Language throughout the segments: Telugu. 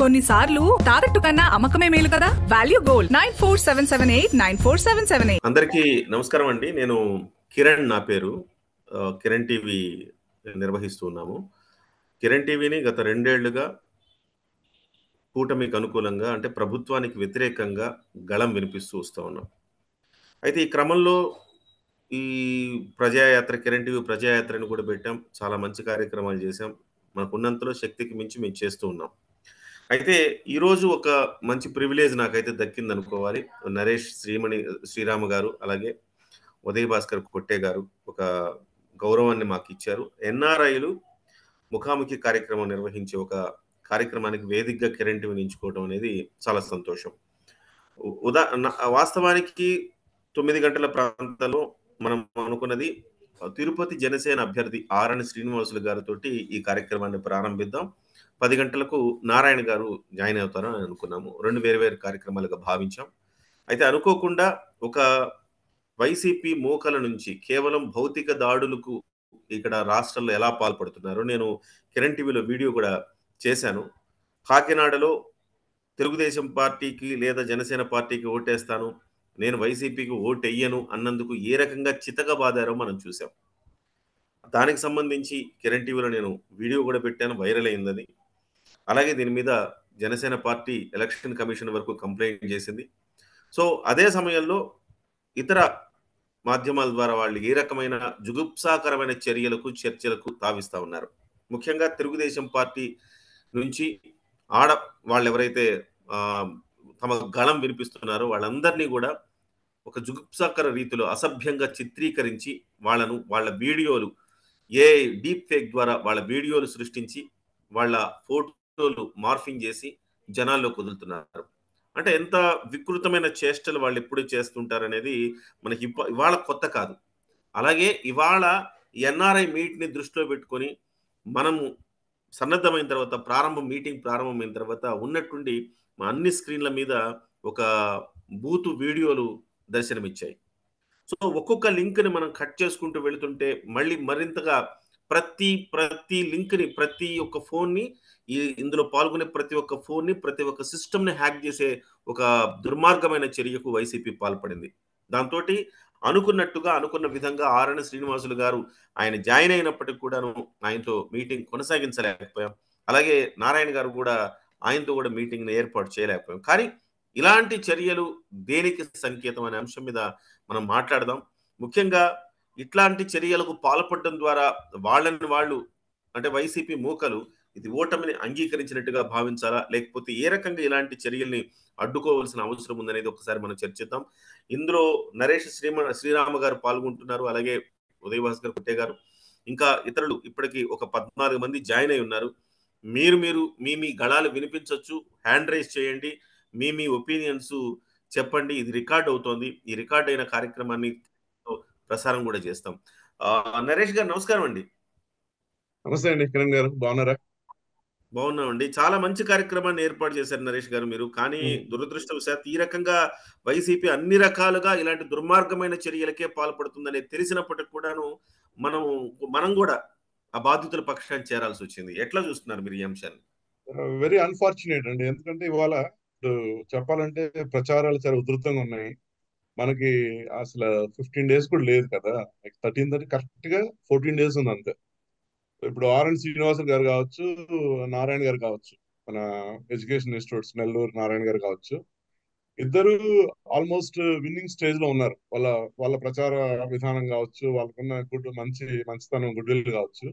కొన్నిసార్లు తాకట్టు కన్నా అమ్మకమే మేలు కదా value gold nine four seven seven eight nine four seven seven eight అందరికీ నమస్కారం అండి నేను కిరణ్ నా పేరు ఆ, కిరణ్ టీవీ నిర్వహిస్తూ ఉన్నాము కిరణ్ టీవీని గత రెండేళ్లుగా కూటమికి అనుకూలంగా అంటే ప్రభుత్వానికి వ్యతిరేకంగా గళం వినిపిస్తూ వస్తూ ఉన్నాం అయితే ఈ క్రమంలో ఈ ప్రజాయాత్ర కిరణ్ టీవీ ప్రజాయాత్రని కూడా పెట్టాం చాలా మంచి కార్యక్రమాలు చేశాం మనకు ఉన్నంతలో శక్తికి మించి మేము చేస్తూ ఉన్నాం అయితే ఈరోజు ఒక మంచి ప్రివిలేజ్ నాకైతే దక్కింది అనుకోవాలి నరేష్ శ్రీమణి శ్రీరామ గారు అలాగే ఉదయ్ భాస్కర్ కొట్టే గారు ఒక గౌరవాన్ని మాకు ఇచ్చారు ఎన్ఆర్ఐలు ముఖాముఖి కార్యక్రమం నిర్వహించే ఒక కార్యక్రమానికి వేదికగా కిరణ్ టీవీని ఎంచుకోవడం అనేది చాలా సంతోషం ఉ- ఉదా నా- వాస్తవానికి తొమ్మిది గంటల ప్రాంతంలో మనం అనుకున్నది తిరుపతి జనసేన అభ్యర్థి ఆర్ఎన్ శ్రీనివాసులు గారితో ఈ కార్యక్రమాన్ని ప్రారంభిద్దాం పది గంటలకు నారాయణ గారు జాయిన్ అవుతారని అనుకున్నాము రెండు వేరు వేరు కార్యక్రమాలుగా భావించాం అయితే అనుకోకుండా ఒక వైసీపీ మోకల నుంచి కేవలం భౌతిక దాడులకు ఇక్కడ రాష్ట్రంలో ఎలా పాల్పడుతున్నారు నేను కిరణ్ టీవీలో వీడియో కూడా చేశాను కాకినాడలో తెలుగుదేశం పార్టీకి లేదా జనసేన పార్టీకి ఓటేస్తాను నేను వైసీపీకి ఓటు వెయ్యను అన్నందుకు ఏ రకంగా చితకబాదారో మనం చూసాం దానికి సంబంధించి కిరణ్ టీవీలో నేను వీడియో కూడా పెట్టాను వైరల్ అయింది అది అలాగే దీని మీద జనసేన పార్టీ ఎలక్షన్ కమిషన్ వరకు కంప్లైంట్ చేసింది సో అదే సమయంలో ఇతర మాధ్యమాల ద్వారా వాళ్ళు ఏ రకమైన జుగుప్సాకరమైన చర్యలకు చర్చలకు తావిస్తా ఉన్నారు ముఖ్యంగా తెలుగుదేశం పార్టీ నుంచి ఆడ వాళ్ళు ఎవరైతే ఆ, తమ గళం వినిపిస్తున్నారో వాళ్ళందరినీ కూడా ఒక జుగుప్సాకర రీతిలో అసభ్యంగా చిత్రీకరించి వాళ్ళను వాళ్ళ వీడియోలు ఏ డీప్ ఫేక్ ద్వారా వాళ్ళ వీడియోలు సృష్టించి వాళ్ళ ఫోటోలు మార్ఫింగ్ చేసి జనాల్లో కుదులుతున్నారు అంటే ఎంత వికృతమైన చేష్టలు వాళ్ళు ఎప్పుడు చేస్తుంటారు అనేది మనకి ఇప్ప- ఇవాళ కొత్త కాదు అలాగే ఇవాళ ఎన్ఆర్ఐ మీట్ని దృష్టిలో పెట్టుకొని మనము సన్నద్ధమైన తర్వాత ప్రారంభం మీటింగ్ ప్రారంభమైన తర్వాత ఉన్నట్టుండి మా అన్ని స్క్రీన్ల మీద ఒక బూతు వీడియోలు దర్శనమిచ్చాయి సో ఒక్కొక్క లింక్ని మనం కట్ చేసుకుంటూ వెళుతుంటే మళ్ళీ మరింతగా ప్రతి ప్రతి లింక్ని ప్రతి ఒక్క ఫోన్ని ఈ ఇందులో పాల్గొనే ప్రతి ఒక్క ఫోన్ని ప్రతి ఒక్క సిస్టమ్ని హ్యాక్ చేసే ఒక దుర్మార్గమైన చర్యకు వైసీపీ పాల్పడింది దాంతో అనుకున్నట్టుగా అనుకున్న విధంగా ఆర్ఎన్ శ్రీనివాసులు గారు ఆయన జాయిన్ అయినప్పటికి కూడాను ఆయనతో మీటింగ్ కొనసాగించలేకపోయాం అలాగే నారాయణ గారు కూడా ఆయనతో కూడా మీటింగ్ ఏర్పాటు చేయలేకపోయాం కానీ ఇలాంటి చర్యలు దేనికి సంకేతం అనే అంశం మీద మనం మాట్లాడదాం ముఖ్యంగా ఇట్లాంటి చర్యలకు పాల్పడడం ద్వారా వాళ్ళని వాళ్ళు అంటే వైసీపీ మూకలు ఇది ఓటమిని అంగీకరించినట్టుగా భావించాలా లేకపోతే ఏ రకంగా ఇలాంటి చర్యల్ని అడ్డుకోవాల్సిన అవసరం ఉందనేది ఒకసారి మనం చర్చిద్దాం ఇందులో నరేష్ శ్రీమ శ్రీరామ గారు పాల్గొంటున్నారు అలాగే ఉదయ్ భాస్కర్ కుట్టే గారు ఇంకా ఇతరులు ఇప్పటికీ ఒక పద్నాలుగు మంది జాయిన్ అయి ఉన్నారు మీరు మీరు మీ మీ గళాలు వినిపించవచ్చు హ్యాండ్ రైజ్ చేయండి మీ మీ ఒపీనియన్స్ చెప్పండి ఇది రికార్డ్ అవుతోంది ఈ రికార్డ్ అయిన కార్యక్రమాన్ని ప్రసారం కూడా చేస్తాం ఆ, నరేష్ గారు నమస్కారం అండి నమస్తే అండి కిరణ్ గారు బాగున్నారా బాగున్నామండి చాలా మంచి కార్యక్రమాన్ని ఏర్పాటు చేశారు నరేష్ గారు మీరు కానీ మ్మ్. దురదృష్టవశాత్ ఈ రకంగా వైసీపీ అన్ని రకాలుగా ఇలాంటి దుర్మార్గమైన చర్యలకే పాల్పడుతుందని తెలిసినప్పటికి కూడాను మనం మనం కూడా ఆ బాధితుల పక్షాన్ని చేరాల్సి వచ్చింది ఎట్లా చూస్తున్నారు మీరు ఈ అంశాన్ని వెరీ అన్ఫార్చునేట్ అండి ఎందుకంటే ఇవాళ ఇప్పుడు చెప్పాలంటే ప్రచారాలు చాలా ఉధృతంగా ఉన్నాయి మనకి అసలు ఫిఫ్టీన్ డేస్ కూడా లేదు కదా థర్టీన్ థర్టీ కరెక్ట్ గా ఫోర్టీన్ డేస్ ఉంది అంతే ఇప్పుడు ఆర్ఎన్ శ్రీనివాసన్ గారు కావచ్చు నారాయణ గారు కావచ్చు మన ఎడ్యుకేషన్ ఇన్స్టిట్యూట్స్ నెల్లూరు నారాయణ గారు కావచ్చు ఇద్దరు ఆల్మోస్ట్ విన్నింగ్ స్టేజ్ లో ఉన్నారు వాళ్ళ వాళ్ళ ప్రచార విధానం కావచ్చు వాళ్ళకున్న గుడ్ మంచి మంచితనం గుడ్ విల్ కావచ్చు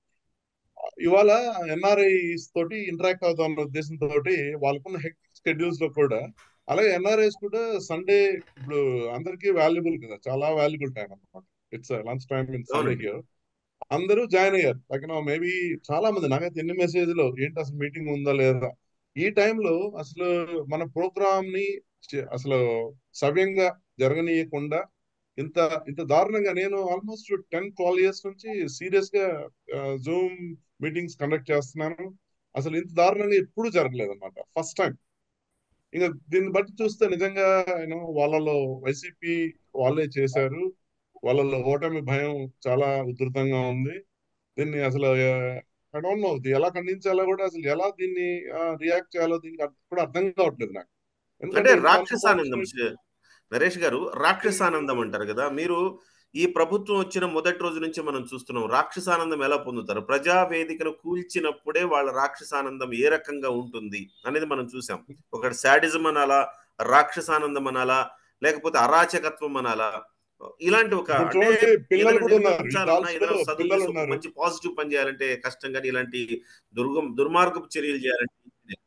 ఇవాళ ఎన్ఆర్ఐస్ తోటి ఇంటరాక్ట్ అవుతాం అన్న ఉద్దేశంతో వాళ్ళకున్న హెక్టిక్ స్కెడ్యూల్స్ లో కూడా అలాగే ఎన్ఆర్ఐస్ కూడా సండే ఇప్పుడు అందరికీ వాల్యుబుల్ కదా చాలా వాల్యుబుల్ టైం అన్నమాట it's lunch time in Sunday అవునండి. హియర్ అందరూ జాయిన్ అయ్యారు లైక్ మేబీ చాలా మంది నాకైతే ఎన్ని మెసేజ్ లో ఏంటి అసలు మీటింగ్ ఉందా లేదా ఈ టైంలో అసలు మన ప్రోగ్రామ్ ని చే- అసలు సవ్యంగా జరగనీయకుండా ఇంత ఇంత దారుణంగా నేను ఆల్మోస్ట్ టెన్ ట్వెల్వ్ ఇయర్స్ నుంచి సీరియస్ గా జూమ్ మీటింగ్స్ కండక్ట్ చేస్తున్నాను అసలు ఇంత దారుణంగా ఎప్పుడు జరగలేదు అనమాట ఫస్ట్ టైం ఇంకా దీన్ని బట్టి చూస్తే నిజంగా యూనో వాళ్ళలో వైసీపీ వాళ్ళే చేశారు వాళ్ళలో ఓటమి భయం చాలా ఉధృతంగా ఉంది దీన్ని అసలు ఐ డోంట్ నో ఎలా ఖండించాలో కూడా అసలు ఎలా దీన్ని రియాక్ట్ చేయాలో దీనికి అర్థం- కూడా అర్థం కావట్లేదు నాకు అంటే ఎందుకంటే ఇంత రాక్షసానందం unfortunate- నరేష్ గారు రాక్షసానందం అంటారు కదా మీరు ఈ ప్రభుత్వం వచ్చిన మొదటి రోజు నుంచి మనం చూస్తున్నాం రాక్షసానందం ఎలా పొందుతారు ప్రజా వేదికను కూల్చినప్పుడే వాళ్ళ రాక్షసానందం ఏ రకంగా ఉంటుంది అనేది మనం చూసాం ఒకటి శాడిజం అనాలా రాక్షసానందం అనాలా లేకపోతే అరాచకత్వం అనాలా ఇలాంటి ఒక ఇప్పుడు అంటే చూడండి పిల్లలు ఏదైనా కూడా ఉన్నారు ఈ నిర్మించాలన్నా, calls ఏదైనా లో చదువు పిల్లలు చేసి ఒక ఉన్నారు మంచి పాజిటివ్ పని చేయాలంటే కష్టం కానీ ఇలాంటి దుర్గం దుర్మార్గపు చర్యలు చేయాలంటే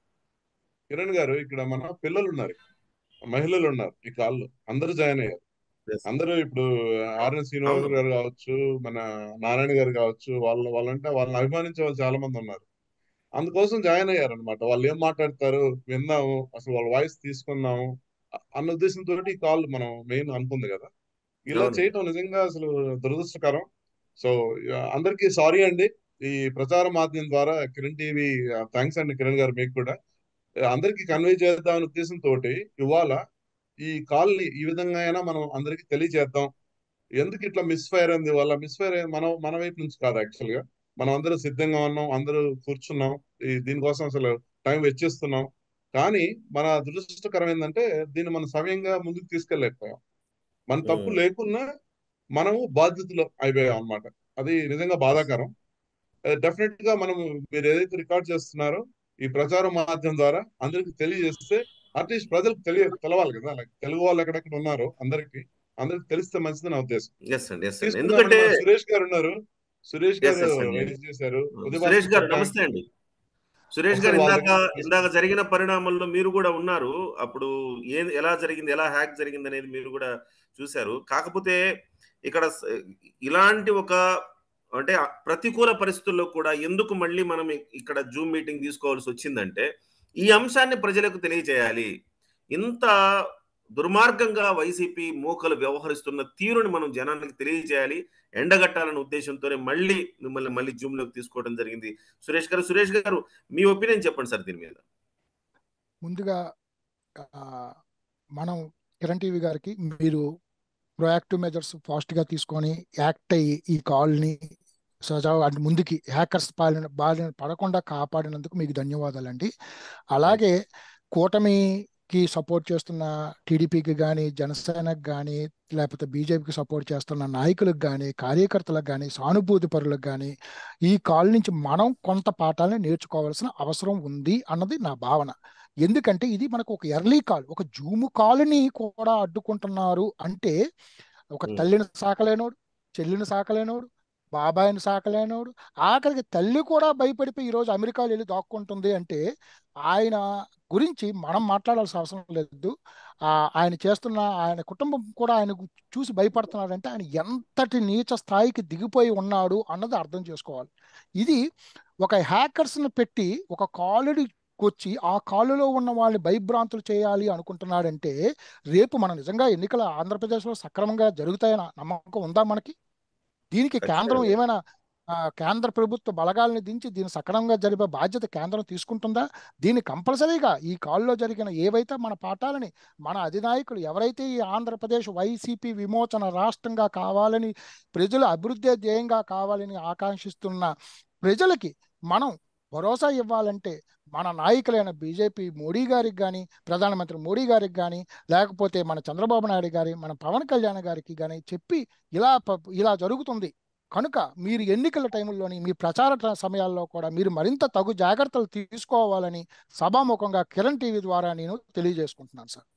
కిరణ్ గారు ఇక్కడ మన పిల్లలు ఉన్నారు మహిళలు ఉన్నారు ఈ కాల్లో అందరూ జాయిన్ అయ్యారు Yes. అందరూ ఇప్పుడు ఆర్ఎన్ శ్రీనివాస్ అవును. గారు కావచ్చు మన నారాయణ గారు కావచ్చు వాళ్ళ వాళ్ళంటే వాళ్ళని అభిమానించే వాళ్ళు చాలా మంది ఉన్నారు అందుకోసం జాయిన్ అయ్యారు అనమాట వాళ్ళు ఏం మాట్లాడతారు విందాము అసలు వాళ్ళ వాయిస్ తీసుకుందాము అ- అన్న ఉద్దేశంతో ఈ కాల్ మనం మెయిన్ అనుకుంది కదా ఇలా అవును. చేయటం నిజంగా అసలు దురదృష్టకరం సో అందరికీ సారీ అండి ఈ ప్రచార మాధ్యమం ద్వారా కిరణ్ టీవీ థ్యాంక్స్ అండి కిరణ్ గారు మీకు కూడా అందరికి కన్వే చేద్దామనే ఉద్దేశంతో ఇవాళ ఈ కాల్ ని ఈ విధంగా అయినా మనం అందరికి తెలియజేద్దాం ఎందుకు ఇట్లా మిస్ ఫైర్ అయింది వాళ్ళ మిస్ ఫైర్ మనం మన వైపు నుంచి కాదు యాక్చువల్ గా మనం అందరూ సిద్ధంగా ఉన్నాం అందరూ కూర్చున్నాం ఈ దీనికోసం అసలు టైం వెచ్చిస్తున్నాం కానీ మన దురదృష్టకరం ఏంటంటే దీన్ని మనం సమయంగా ముందుకు తీసుకెళ్ళలేకపోయాం మన తప్పు Hmm. లేకున్నా మనము బాధ్యతలు అయిపోయాం అన్నమాట అది నిజంగా బాధాకరం డెఫినెట్ గా మనం మీరు ఏదైతే రికార్డ్ చేస్తున్నారో ఈ ప్రచార మాధ్యమం ద్వారా అందరికి తెలియజేస్తే అట్లీస్ట్ ప్రజలకు తెలియ తెలవాలి కదా లైక్ తెలుగు వాళ్ళు ఎక్కడెక్కడ ఉన్నారో అందరికి అందరికి తెలిస్తే మంచిది నా ఉద్దేశం ఎస్ అండి ఎస్ అండి తీసుకుందాం ఎందుకంటే మన సురేష్ గారు ఉన్నారు సురేష్ Yes, గారు yes, అండి. రైజ్ చేశారు ఉదయభాస్కర్ సురేష్ గారు చెప్పారు. నమస్తే అండి సురేష్ గారు ఒకసారి వాళ్ళ ఇందాక దగ్గర ఇందాక జరిగిన పరిణామంలో మీరు కూడా ఉన్నారు అప్పుడు ఏ ఎలా జరిగింది ఎలా హ్యాక్ జరిగింది అనేది మీరు కూడా చూశారు కాకపోతే ఇక్కడ స- ఇలాంటి ఒక అంటే ప్రతికూల పరిస్థితుల్లో కూడా ఎందుకు మళ్ళీ మనం ఇ- ఇక్కడ జూమ్ మీటింగ్ తీసుకోవాల్సి వచ్చిందంటే ఈ అంశాన్ని ప్రజలకు తెలియజేయాలి ఇంత దుర్మార్గంగా వైసీపీ మూకలు వ్యవహరిస్తున్న తీరుని మనం జనానికి తెలియజేయాలి ఎండగట్టాలనే ఉద్దేశంతోనే మళ్ళీ మిమ్మల్ని మళ్ళీ జూమ్ లోకి తీసుకోవడం జరిగింది సురేష్ గారు సురేష్ గారు మీ ఒపీనియన్ చెప్పండి సార్ దీని మీద ముందుగా ఆ, మనం కిరణ్ టీవీ గారికి మీరు ప్రొయాక్టివ్ మెజర్స్ ఫాస్ట్గా తీసుకొని యాక్ట్ అయ్యి ఈ కాల్ని సజావు అంటే ముందుకి హ్యాకర్స్ పాలిన బారిన పడకుండా కాపాడినందుకు మీకు ధన్యవాదాలండి అలాగే కూటమికి సపోర్ట్ చేస్తున్న టీడీపీకి కానీ జనసేనకు కానీ లేకపోతే బీజేపీకి సపోర్ట్ చేస్తున్న నాయకులకు కానీ కార్యకర్తలకు కానీ సానుభూతి పరులకు కానీ ఈ కాల్ నుంచి మనం కొంత పాఠాలను నేర్చుకోవాల్సిన అవసరం ఉంది అన్నది నా భావన ఎందుకంటే ఇది మనకు ఒక ఎర్లీ కాల్ ఒక జూమ్ కాల్ని కూడా అడ్డుకుంటున్నారు అంటే ఒక Hmm. తల్లిని సాకలేనోడు చెల్లిని సాకలేనోడు బాబాయిని సాకలేనోడు ఆఖరికి తల్లి కూడా భయపడిపోయి ఈరోజు అమెరికాలో వెళ్ళి దాక్కుంటుంది అంటే ఆయన గురించి మనం మాట్లాడాల్సిన అవసరం లేదు ఆ ఆయన చేస్తున్న ఆయన కుటుంబం కూడా ఆయన చూసి భయపడుతున్నాడంటే ఆయన ఎంతటి నీచ స్థాయికి దిగిపోయి ఉన్నాడు అన్నది అర్థం చేసుకోవాలి ఇది ఒక హ్యాకర్స్ని పెట్టి ఒక కాలుడి వచ్చి ఆ కాలులో ఉన్న వాళ్ళని భయభ్రాంతులు చేయాలి అనుకుంటున్నాడంటే రేపు మనం నిజంగా ఎన్నికలు ఆంధ్రప్రదేశ్లో సక్రమంగా జరుగుతాయన్న నమ్మకం ఉందా మనకి దీనికి కేంద్రం ఖచ్చితంగా. ఏమైనా ఆ, కేంద్ర ప్రభుత్వ బలగాల్ని దించి దీన్ని సక్రమంగా జరిపే బాధ్యత కేంద్రం తీసుకుంటుందా దీన్ని కంపల్సరీగా ఈ కాల్లో జరిగిన ఏవైతే మన పాఠాలని మన అధినాయకులు ఎవరైతే ఈ ఆంధ్రప్రదేశ్ వైసీపీ విమోచన రాష్ట్రంగా కావాలని ప్రజలు అభివృద్ధి ధ్యేయంగా కావాలని ఆకాంక్షిస్తున్న ప్రజలకి మనం భరోసా ఇవ్వాలంటే మన నాయకులైన బీజేపీ మోడీ గారికి కానీ ప్రధానమంత్రి మోడీ గారికి కానీ లేకపోతే మన చంద్రబాబు నాయుడు గారి మన పవన్ కళ్యాణ్ గారికి కానీ చెప్పి ఇలా ప- ఇలా జరుగుతుంది కనుక మీరు ఎన్నికల టైంలోని మీ ప్రచార ట- సమయాల్లో కూడా మీరు మరింత తగు జాగ్రత్తలు తీసుకోవాలని సభాముఖంగా కిరణ్ టీవీ ద్వారా నేను తెలియజేసుకుంటున్నాను sir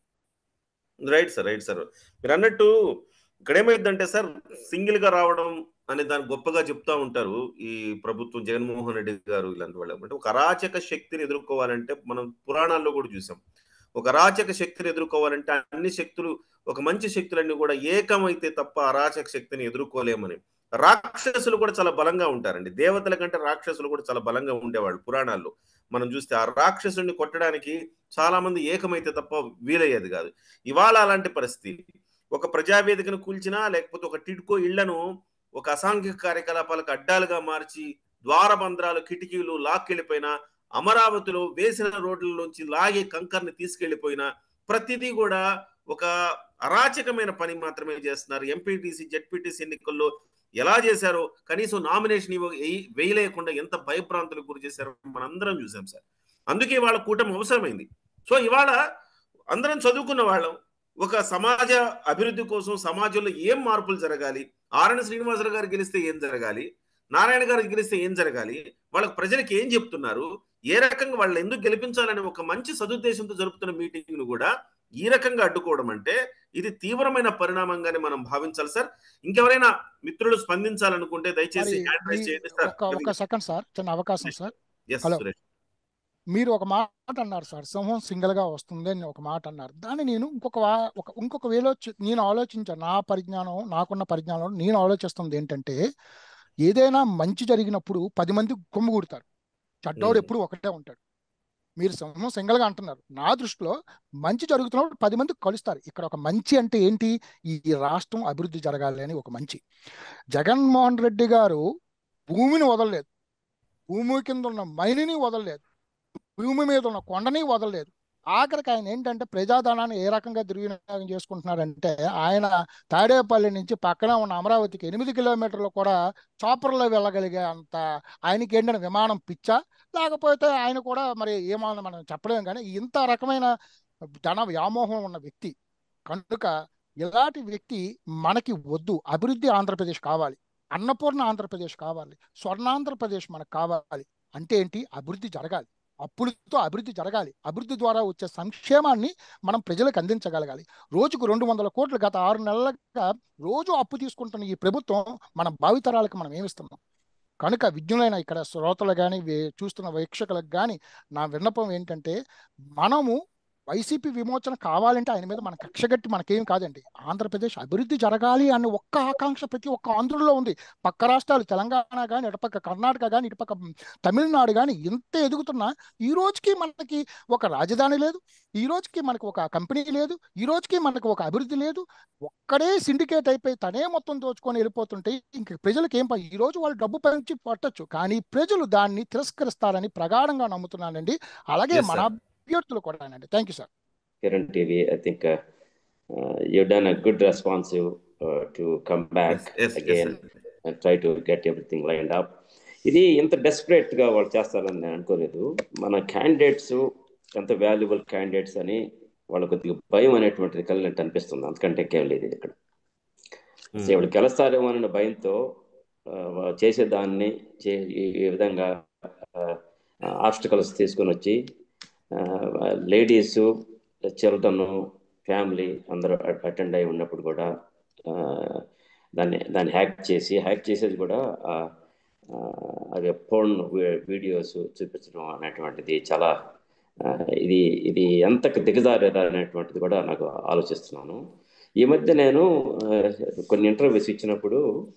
right sir right sir మీరు అన్నట్టు ఇక్కడ ఏమైందంటే సార్ సింగిల్ గా రావడం అనే దాన్ని గొప్పగా చెప్తా ఉంటారు ఈ ప్రభుత్వం జగన్మోహన్ రెడ్డి గారు ఇలాంటి వాళ్ళు అంటే ఒక అరాచక శక్తిని ఎదుర్కోవాలంటే మనం పురాణాల్లో కూడా చూసాం ఒక అరాచక శక్తిని ఎదుర్కోవాలంటే అన్ని శక్తులు ఒక మంచి శక్తులన్నీ కూడా ఏకమైతే తప్ప అరాచక శక్తిని ఎదుర్కోలేమని రాక్షసులు కూడా చాలా బలంగా ఉంటారండి దేవతల కంటే రాక్షసులు కూడా చాలా బలంగా ఉండేవాళ్ళు పురాణాల్లో మనం చూస్తే ఆ రాక్షసుని కొట్టడానికి చాలా మంది ఏకమైతే తప్ప వీలయ్యేది కాదు ఇవాళ అలాంటి పరిస్థితి ఒక ప్రజావేదికను కూల్చినా లేకపోతే ఒక టిడ్కో ఇళ్లను ఒక అసాంఘిక కార్యకలాపాలకు అడ్డాలుగా మార్చి ద్వారబంధ్రాలు కిటికీలు లాక్కెళ్ళిపోయినా అమరావతిలో వేసిన రోడ్లలోంచి లాగే కంకర్ని తీసుకెళ్లిపోయినా ప్రతిదీ కూడా ఒక అరాచకమైన పని మాత్రమే చేస్తున్నారు ఎంపీటీసీ జెడ్పీటీసీ ఎన్నికల్లో ఎలా చేశారో కనీసం నామినేషన్ ఇవ్వ వేయ- వేయలేకుండా ఎంత భయభ్రాంతులకు గురి చేశారో మనందరం చూసాం సార్ అందుకే వాళ్ళ కూటమి అవసరమైంది సో ఇవాళ అందరం చదువుకున్న వాళ్ళం ఒక సమాజ అభివృద్ధి కోసం సమాజంలో ఏం మార్పులు జరగాలి ఆర్ఎన్ శ్రీనివాసరావు గారు గెలిస్తే ఏం జరగాలి నారాయణ గారు గెలిస్తే ఏం జరగాలి వాళ్ళకి ప్రజలకు ఏం చెప్తున్నారు ఏ రకంగా వాళ్ళు ఎందుకు గెలిపించాలని ఒక మంచి సదుద్దేశంతో జరుపుతున్న మీటింగ్ ను కూడా ఈ రకంగా అడ్డుకోవడం అంటే ఇది తీవ్రమైన పరిణామంగానే మనం భావించాలి సార్ ఇంకెవరైనా మిత్రులు స్పందించాలనుకుంటే దయచేసి మరి హ్యాండ్ రైజ్ మీ- చేయండి సార్ ఒక ఒక సెకండ్ సార్ చిన్న అవకాశం సార్ ఎస్ హలో. సురేష్ మీరు ఒక మాట అన్నారు సార్ సింహం సింగిల్ గా వస్తుంది అని ఒక మాట అన్నారు దాన్ని నేను ఇంకొక వా- ఒక ఇంకొక వేలో చ- నేను ఆలోచించాను నా పరిజ్ఞానం నాకున్న పరిజ్ఞానం నేను ఆలోచిస్తుంది ఏంటంటే ఏదైనా మంచి జరిగినప్పుడు పది మంది కొమ్ముగూడతారు చెడ్డోడు Hmm. ఎప్పుడు ఒకటే ఉంటాడు మీరు సింహం సింగిల్ గా అంటున్నారు నా దృష్టిలో మంచి జరుగుతున్నప్పుడు పది మంది కలుస్తారు ఇక్కడ ఒక మంచి అంటే ఏంటి ఈ రాష్ట్రం అభివృద్ధి జరగాలి అని ఒక మంచి జగన్మోహన్ రెడ్డి గారు భూమిని వదలలేదు భూమి కింద ఉన్న మైనిని వదలలేదు భూమి మీద ఉన్న కొండని వదలలేదు ఆఖరికి ఆయన ఏంటంటే ప్రజాధనాన్ని ఏ రకంగా దుర్వినియోగం చేసుకుంటున్నారంటే ఆయన తాడేపల్లి నుంచి పక్కన ఉన్న అమరావతికి ఎనిమిది కిలోమీటర్లు కూడా చాపర్లో వెళ్ళగలిగే అంత ఆయనకి ఏంటంటే విమానం పిచ్చా లేకపోతే ఆయన కూడా మరి ఏమో మనం చెప్పలేం కానీ ఇంత రకమైన ధన వ్యామోహం ఉన్న వ్యక్తి కనుక ఇలాంటి వ్యక్తి మనకి వద్దు అభివృద్ధి ఆంధ్రప్రదేశ్ కావాలి అన్నపూర్ణ ఆంధ్రప్రదేశ్ కావాలి స్వర్ణాంధ్రప్రదేశ్ మనకు కావాలి అంటే ఏంటి అభివృద్ధి జరగాలి అప్పులతో అభివృద్ధి జరగాలి అభివృద్ధి ద్వారా వచ్చే సంక్షేమాన్ని మనం ప్రజలకు అందించగలగాలి రోజుకు రెండు వందల కోట్లు గత ఆరు నెలలుగా రోజు అప్పు తీసుకుంటున్న ఈ ప్రభుత్వం మన భావితరాలకు మనం ఏమిస్తున్నాం కనుక విజ్ఞులైన ఇక్కడ శ్రోతలు కానీ చూస్తున్న వీక్షకులకు కానీ నా విన్నపం ఏంటంటే మనము వైసీపీ విమోచన కావాలంటే ఆయన మీద మన కక్షగట్టి మనకేం కాదండి ఆంధ్రప్రదేశ్ అభివృద్ధి జరగాలి అనే ఒక్క ఆకాంక్ష ప్రతి ఒక్క ఆంధ్రుల్లో ఉంది పక్క రాష్ట్రాలు తెలంగాణ కానీ ఇటుపక్క కర్ణాటక కానీ ఇటుపక్క తమిళనాడు కానీ ఇంత ఎదుగుతున్నా ఈ రోజుకి మనకి ఒక రాజధాని లేదు ఈ రోజుకి మనకు ఒక కంపెనీ లేదు ఈ రోజుకి మనకు ఒక అభివృద్ధి లేదు ఒక్కడే సిండికేట్ అయిపోయి తనే మొత్తం దోచుకొని వెళ్ళిపోతుంటే ఇంక ప్రజలకు ఏం ప- ఈ రోజు వాళ్ళు డబ్బు పెంచి పట్టొచ్చు కానీ ప్రజలు దాన్ని తిరస్కరిస్తారని ప్రగాఢంగా నమ్ముతున్నానండి అలాగే Yes, మన sir. అభ్యర్థులు కూడా అండి thank you sir Kiran TV, I think uh, uh, you've done a good responsive uh, to come back Yes, yes, yes, again sir. and try to get everything lined up. ఇది ఇంత desperate గా వాళ్ళు చేస్తారని నేను అనుకోలేదు మన క్యాండిడేట్స్ ఎంత వాల్యుబుల్ క్యాండిడేట్స్ అని వాళ్ళ కొద్దిగా భయం అనేటువంటిది కలిగినట్టు అనిపిస్తుంది అంతకంటే కేవలం లేదు ఇది ఇక్కడ సో ఇప్పుడు గెలుస్తారేమో అనే భయంతో ఆ, వా- చేసేదాన్ని చే ఈ- ఈ విధంగా ఆబ్స్టికల్స్ తీసుకొని వచ్చి లేడీస్ చిల్డ్రన్ ఫ్యామిలీ అందరూ అటెండ్ అయి ఉన్నప్పుడు కూడా ఆ, దాన్ని దాన్ని హ్యాక్ చేసి హ్యాక్ చేసేది కూడా ఆ, ఆ, అవి ఫోన్ వీడియోస్ చూపించడం అనేటువంటిది చాలా ఆ, ఇది ఇది ఎంతకు దిగజారేదా అనేటువంటిది కూడా నాకు ఆలోచిస్తున్నాను ఈ మధ్య నేను ఆ, కొన్ని ఇంటర్వ్యూస్ ఇచ్చినప్పుడు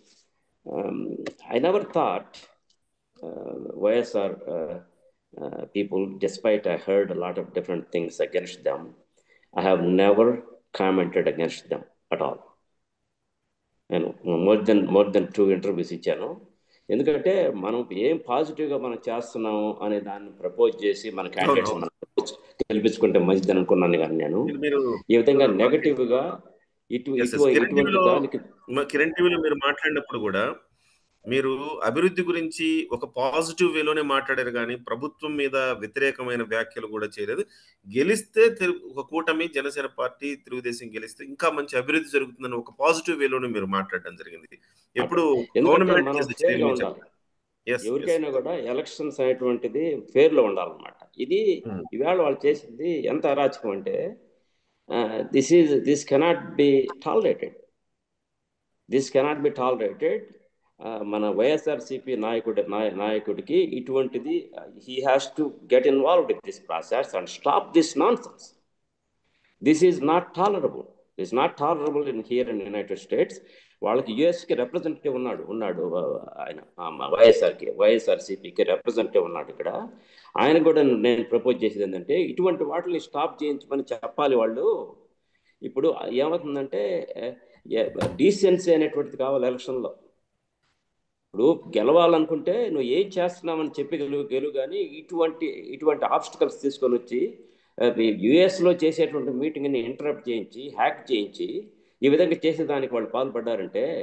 I never thought YSR people, despite I heard a lot of different things against them, I have never commented against them at all. నేను more than more than two interviews ఇచ్చాను ఎందుకంటే మనం ఏం పాజిటివ్గా మనం చేస్తున్నాము అనే దాన్ని ప్రపోజ్ చేసి మన క్యాండిడేట్స్ మనం గెలిపించుకుంటే మంచిది అనుకున్నాను కానీ నేను మీరు ఈ విధంగా నెగటివ్గా ఇటు Yes, yes. ఇటు కిరణ్ ఇటువంటి టీవీలో దానికి మ- కిరణ్ టీవీలో మీరు మాట్లాడినప్పుడు కూడా మీరు అభివృద్ధి గురించి ఒక పాజిటివ్ వేలోనే మాట్లాడారు కానీ ప్రభుత్వం మీద వ్యతిరేకమైన వ్యాఖ్యలు కూడా చేయలేదు గెలిస్తే తెలు- ఒక కూటమి జనసేన పార్టీ తెలుగుదేశం గెలిస్తే ఇంకా మంచి అభివృద్ధి జరుగుతుందని ఒక పాజిటివ్ వేలోనే మీరు మాట్లాడడం జరిగింది ఎప్పుడు ఎందుకంటే గవర్నమెంట్ మనం చేసే ఫేర్గా చర్యలు ఉండాలి Yes, yes. ఎవరికైనా కూడా ఎలక్షన్స్ అనేటువంటిది ఫేర్ లో ఉండాలన్నమాట ఇది Hmm. ఈవేళ వాళ్ళు చేసింది ఎంత అరాచకం అంటే this is this cannot be tolerated this cannot be tolerated మన వైఎస్ఆర్సిపి నాయకుడి నాయ- నాయకుడికి ఇటువంటిది he has to get involved in this process and stop this nonsense this is not tolerable this not tolerable in here in United States వాళ్ళకి యుఎస్కి రిప్రజెంటేటివ్ ఉన్నాడు ఉన్నాడు ఆ, ఆయన ఆ, మా వైఎస్ఆర్కి వైఎస్ఆర్సీపీకి రిప్రజెంటేటివ్ ఉన్నాడు ఇక్కడ ఆయన కూడా నేను ప్రపోజ్ చేసేది ఏంటంటే ఇటువంటి వాటిని స్టాప్ చేయించమని చెప్పాలి వాళ్ళు ఇప్పుడు ఏమవుతుందంటే డీసెన్సీ అనేటువంటిది కావాలి ఎలక్షన్లో ఇప్పుడు గెలవాలనుకుంటే నువ్వు ఏం చేస్తున్నావని చెప్పి గెలువు గెలువు కానీ ఇటువంటి ఇటువంటి ఆబ్స్టికల్స్ తీసుకొని వచ్చి యుఎస్లో చేసేటువంటి మీటింగ్ని ఇంటరప్ట్ చేయించి హ్యాక్ చేయించి ఈ విధంగా చేసేదానికి వాళ్ళు పాల్పడ్డారంటే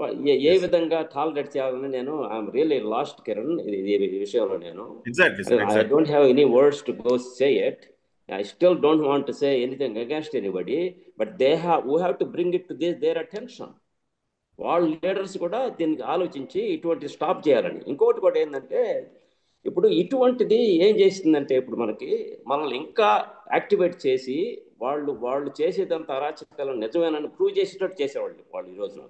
ఏ ఏ Yes. విధంగా టాలరేట్ చేయాలని నేను ఐఎమ్ రియల్లీ లాస్ట్ కిరణ్ ఇది ఇది ఈ విషయంలో నేను exactly sir I exactly don't have any words to go say it. I still don't want to say anything against anybody, but they have we have to bring it to this their attention. వాళ్ళ లీడర్స్ కూడా దీనికి ఆలోచించి ఇటువంటి స్టాప్ చేయాలని ఇంకొకటి కూడా ఏంటంటే ఇప్పుడు ఇటువంటిది ఏం చేసిందంటే ఇప్పుడు మనకి మనల్ని ఇంకా యాక్టివేట్ చేసి వాళ్ళు వాళ్ళు చేసేదంత అరాచకాలను నిజమేనని ప్రూవ్ చేసేటట్టు చేసేవాళ్ళు వాళ్ళు ఈ రోజున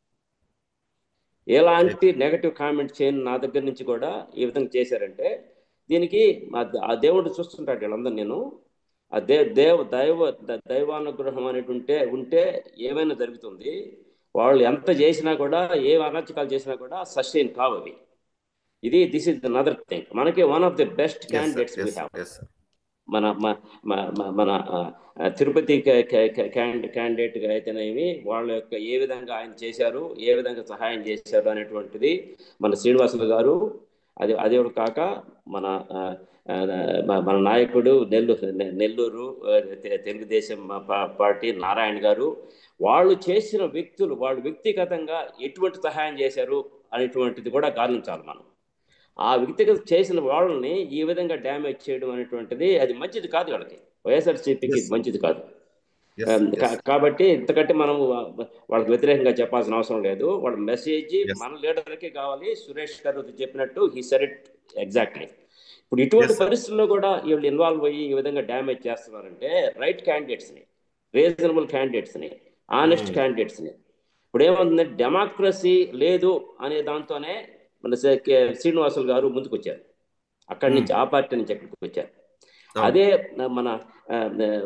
ఎలాంటి నెగటివ్ కామెంట్ చేయని నా దగ్గర నుంచి కూడా ఈ విధంగా చేశారంటే దీనికి ఆ- ఆ దేవుడు చూస్తుంటాడు వీళ్ళందరూ నేను ఆ దే దేవ దైవ ద- దైవానుగ్రహం అనేటి ఉంటే ఉంటే ఏమైనా జరుగుతుంది వాళ్ళు ఎంత చేసినా కూడా ఏ అరాచకాలు చేసినా కూడా సస్టైన్ కావు అవి ఇది దిస్ ఇస్ అనదర్ థింగ్ మనకి one of the best candidates we have yes sir మన మ- మ- మ- మన ఆ, ఆ, తిరుపతి క్యాండిడేట్ గా అయితేనేమి వాళ్ళ యొక్క ఏ విధంగా ఆయన చేశారు ఏ విధంగా సహాయం చేశారు అనేటువంటిది మన శ్రీనివాసులు గారు అది అదే కాక మన ఆ, ఆ, మ- మన నాయకుడు నెల్లూరు నె- నెల్లూరు ఆ, తె- తెలుగుదేశం పా- పార్టీ నారాయణ గారు వాళ్ళు చేసిన వ్యక్తులు వాళ్ళు వ్యక్తిగతంగా ఎటువంటి సహాయం చేశారు అనేటువంటిది కూడా గమనించాలి మనం ఆ వ్యక్తిగత చేసిన వాళ్ళని ఈ విధంగా డ్యామేజ్ చేయడం అనేటువంటిది అది మంచిది కాదు వాళ్ళకి వైఎస్ఆర్సీపీకి Yes. మంచిది కాదు Yes, Um, yes. కా- కాబట్టి ఇంతకంటే మనం వా- వాళ్ళకి వ్యతిరేకంగా చెప్పాల్సిన అవసరం లేదు వాళ్ళ మెసేజ్ Yes. మన లీడర్కి కావాలి సురేష్ గారు చెప్పినట్టు హీ సెడ్ ఇట్ ఎగ్జాక్ట్లీ ఇప్పుడు ఇటువంటి Yes, sir. పరిస్థితుల్లో కూడా వీళ్ళు ఇన్వాల్వ్ అయ్యి ఈ విధంగా డ్యామేజ్ చేస్తున్నారంటే రైట్ క్యాండిడేట్స్ని రీజనబుల్ క్యాండిడేట్స్ని ఆనెస్ట్ Hmm. క్యాండిడేట్స్ని ఇప్పుడు ఏముంది డెమోక్రసీ లేదు అనే దాంతోనే మన సే- కే- శ్రీనివాసులు గారు ముందుకు వచ్చారు అక్కడి నుంచి ఆ పార్టీ నుంచి ఎక్కడికి వచ్చారు అవును. అదే మన ఆ,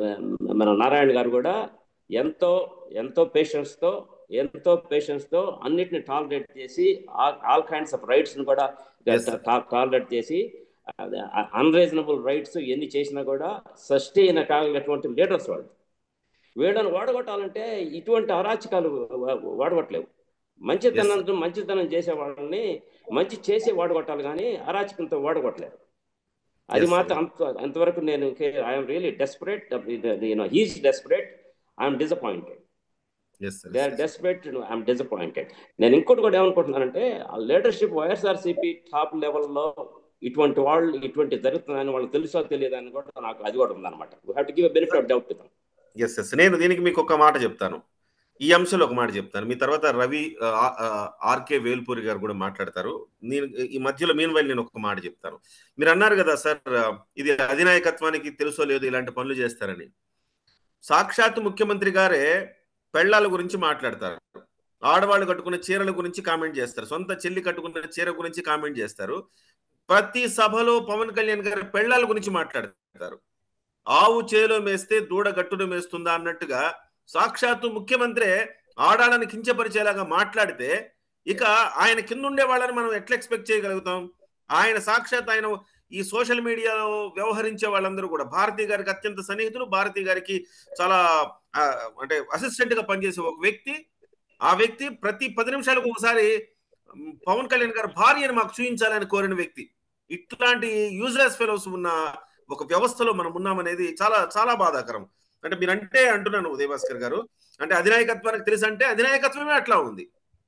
మన నారాయణ గారు కూడా ఎంతో ఎంతో పేషెన్స్తో ఎంతో పేషెన్స్తో అన్నిటిని టాలరేట్ చేసి ఆల్ కైండ్స్ ఆఫ్ రైట్స్ని కూడా Yes, sir. టాలరేట్ చేసి అన్రీజనబుల్ రైట్స్ ఎన్ని చేసినా కూడా సస్టైన్ కాగలిగినటువంటి లీడర్స్ వాళ్ళు వీళ్ళని వాడగొట్టాలంటే ఇటువంటి అరాచకాలు వా- వాడగొట్టలేవు మంచితనం మంచితనం చేసే వాళ్ళని మంచి చేసి వాడగొట్టాలి కానీ అరాచకంతో వాడగొట్టలేరు అది Yes, sir. మాత్రం అంత అంతవరకు నేను I'm really desperate you know he's desperate I'm disappointed yes sir they are desperate I'm disappointed నేను ఇంకోటి కూడా ఏమనుకుంటున్నానంటే ఆ లీడర్షిప్ వైఎస్ఆర్సీపీ టాప్ లెవెల్లో ఇటువంటి వాళ్ళు ఇటువంటి జరుగుతుందని వాళ్ళకి తెలుసో తెలియదని కూడా నాకు అది కూడా ఉందన్నమాట we have to give benefit of doubt yes yes నేను దీనికి మీకు ఒక మాట చెప్తాను ఈ అంశంలో ఒక మాట చెప్తాను మీ తర్వాత రవి ఆ, ఆ, ఆర్కే వేల్పూరి గారు కూడా మాట్లాడతారు నేను ఈ మధ్యలో మీన్ వైల్ నేను ఒక మాట చెప్తాను మీరు అన్నారు కదా సార్ ఇది అధినాయకత్వానికి తెలుసో లేదు ఇలాంటి పనులు చేస్తారని సాక్షాత్ ముఖ్యమంత్రి గారే పెళ్ళాల గురించి మాట్లాడతారు ఆడవాళ్ళు కట్టుకున్న చీరల గురించి కామెంట్ చేస్తారు సొంత చెల్లి కట్టుకున్న చీర గురించి కామెంట్ చేస్తారు ప్రతి సభలో పవన్ కళ్యాణ్ గారి పెళ్ళాల గురించి మాట్లాడతారు ఆవు చేలో మేస్తే దూడ గట్టును మేస్తుందా అన్నట్టుగా సాక్షాత్తు ముఖ్యమంత్రి ఆడాలని కించపరిచేలాగా మాట్లాడితే ఇక ఆయన కింద ఉండే వాళ్ళని మనం ఎట్లా ఎక్స్పెక్ట్ చేయగలుగుతాం ఆయన సాక్షాత్ ఆయన ఈ సోషల్ మీడియాలో వ్యవహరించే వాళ్ళందరూ కూడా భారతీ గారికి అత్యంత సన్నిహితులు భారతీ గారికి చాలా ఆ, అంటే అసిస్టెంట్ గా పనిచేసే ఒక వ్యక్తి ఆ వ్యక్తి ప్రతి పది నిమిషాలకు ఒకసారి మ్, పవన్ కళ్యాణ్ గారు భార్యను మాకు చూపించాలని కోరిన వ్యక్తి ఇట్లాంటి యూజ్లెస్ ఫెలోస్ ఉన్న ఒక వ్యవస్థలో మనం ఉన్నామనేది చాలా చాలా బాధాకరం అంటే మీరంటే అంటున్నాను ఉదయభాస్కర్ గారు అంటే అధినాయకత్వానికి తెలుసు అంటే అధినాయకత్వమే అట్లా ఉంది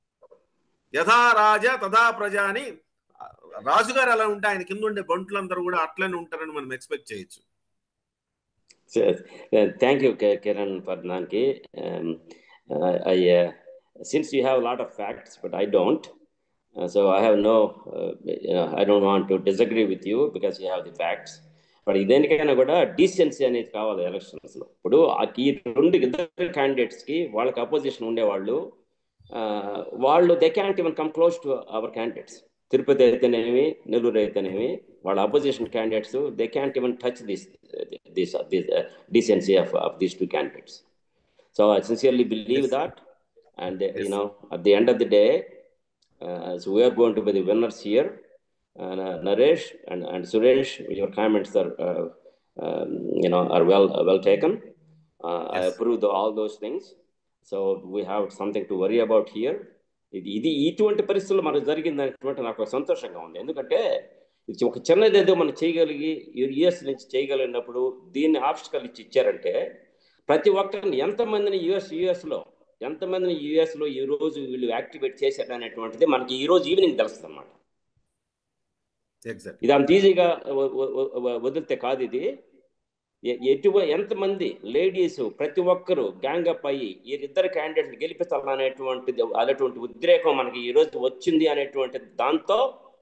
యథా రాజ తథా ప్రజ అని రాజుగారు అలా ఉంటే ఆయన కింద ఉండే బంటులందరూ కూడా అట్లనే ఉంటారని మనం ఎక్స్పెక్ట్ చేయొచ్చు థ్యాంక్ యూ కిరణ్ ఫర్ దానికి I since you have lot of facts but I don't so I have no I don't want to disagree with you because you have the facts but దేనికైనా కూడా డీసెన్సీ అనేది కావాలి ఎలక్షన్స్ లో ఇప్పుడు ఆ ఈ రెండు ఇద్దరు క్యాండిడేట్స్ కి వాళ్ళకి అపోజిషన్ ఉండేవాళ్ళు uh, వాళ్ళు they can't even come close to our candidates Tirupati అయితేనేమి నెల్లూరు అయితేనేమి వాళ్ళ opposition candidates they can't even touch this this this decency of of these two candidates so I sincerely believe Yes. That and Yes. you know at the end of the day uh, so we are going to be the winners here and uh, Naresh and, and Suresh your comments are uh, um, you know are well well taken uh, I Yes. approve the, all those things so we have something to worry about here ఇది ఇది ఇటువంటి పరిస్థితుల్లో మనకు జరిగింది అనేటువంటి నాకు ఒక సంతోషంగా ఉంది ఎందుకంటే ఇది ఒక చిన్నది ఏదో మనం చేయగలిగి యుఎస్ నుంచి చేయగలిగినప్పుడు దీన్ని ఆబ్స్టికల్ ఇచ్చి ఇచ్చారంటే ప్రతి ఒక్కరిని ఎంతమందిని యుఎస్ యుఎస్లో ఎంతమందిని యుఎస్లో ఈ రోజు వీళ్ళు యాక్టివేట్ చేశారు అనేటువంటిది మనకి ఈ రోజు ఈవినింగ్ తెలుస్తుంది అన్నమాట ఎగ్జాక్ట్ ఇది అంత ఈజీగా వ- వ- వ- వదిలితే కాదు ఇది ఎ- ఎటువ ఎంతమంది లేడీస్ ప్రతి ఒక్కరు గ్యాంగ్ అప్ అయ్యి వీరిద్దరు క్యాండిడేట్ని గెలిపిస్తారనేటువంటిది అనేటువంటి ఉద్రేకం మనకి ఈ రోజు వచ్చింది అనేటువంటి దాంతో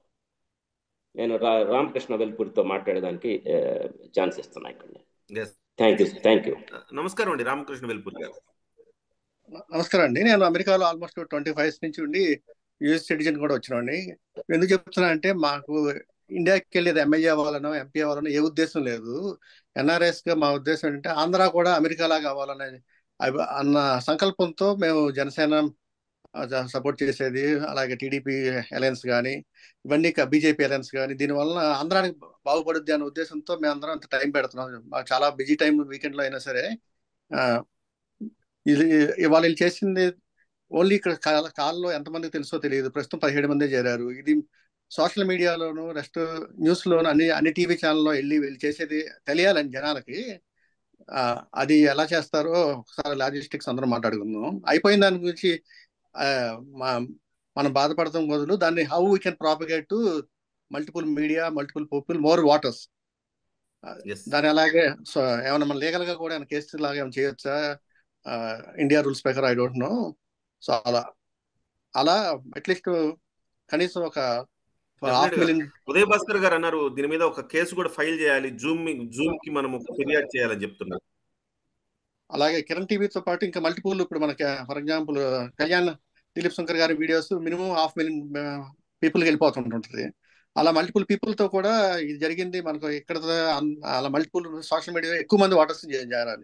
నేను రా రామకృష్ణ వెల్పూరితో మాట్లాడడానికి ఛాన్స్ ఇస్తున్నా ఇక్కడ yes thank you thank you నమస్కారం అండి రామకృష్ణ వెల్పూర్ గారు నమస్కారం అండి నేను అమెరికాలో ఆల్మోస్ట్ ట్వంటీ ఫైవ్ నుంచి ఉండి యూఎస్ సిటిజన్ కూడా వచ్చినండి ఎందుకు చెప్తున్నా అంటే మాకు ఇండియాకి వెళ్ళేది ఎమ్మెల్యే అవ్వాలనో ఎంపీ అవ్వాలనో ఏ ఉద్దేశం లేదు ఎన్ఆర్ఎస్ గా మా ఉద్దేశం ఏంటంటే ఆంధ్ర కూడా అమెరికాలా కావాలనే అభి- అన్న సంకల్పంతో మేము జనసేన సపోర్ట్ చేసేది అలాగే టీడీపీ అలయన్స్ కానీ ఇవన్నీ బీజేపీ అలయన్స్ కానీ దీనివల్ల ఆంధ్రానికి బాగుపడుద్ది అనే ఉద్దేశంతో మేము అందరం అంత టైం పెడుతున్నాం మాకు చాలా బిజీ టైం వీకెండ్ లో అయినా సరే ఆ, ఇది ఇవాళ వీళ్ళు చేసింది ఓన్లీ ఇక్కడ కాల్ కాల్లో ఎంతమందికి తెలుసో తెలియదు ప్రస్తుతం పదిహేడు మందే చేరారు ఇది సోషల్ మీడియాలోను రెస్ట్ న్యూస్ లోను అన్ని అన్ని టీవీ ఛానల్లో వెళ్ళి వీళ్ళు చేసేది తెలియాలని జనాలకి ఆ, అది ఎలా చేస్తారో ఒకసారి లాజిస్టిక్స్ అందరం మాట్లాడుకుందాం అయిపోయిన దాని గురించి ఆ, మా- మనం బాధపడతాం బదులు దాన్ని how we can propagate to multiple media multiple people more voters yes దాని అలాగే సో ఏమైనా మన లీగల్ గా కూడా ఏమైనా కేసు లాగా ఏమైనా చేయొచ్చా ఇండియా రూల్స్ ప్రకారం ఐ డోంట్ నో సో అలా అలా అట్లీస్ట్ కనీసం ఒక హాఫ్ Definitely గా. మిలియన్ ఉదయ్ భాస్కర్ గారు అన్నారు దీని మీద ఒక కేసు కూడా ఫైల్ చేయాలి జూమ్ జూమ్ కి మనం ఫిర్యాదు చేయాలని చెప్తున్నారు అలాగే కిరణ్ టీవీతో పాటు ఇంకా మల్టిపుల్ ఇప్పుడు మనకి ఫర్ ఎగ్జాంపుల్ కళ్యాణ్ దిలీప్ శంకర్ గారి వీడియోస్ మినిమం హాఫ్ మిలియన్ పీపుల్కి వెళ్ళిపోతుంటుంది అలా మల్టిపుల్ పీపుల్ తో కూడా ఇది జరిగింది మనకు ఇక్కడ అన్- అలా మల్టిపుల్ సోషల్ మీడియా ఎక్కువ మంది వాటర్స్ చేయాలి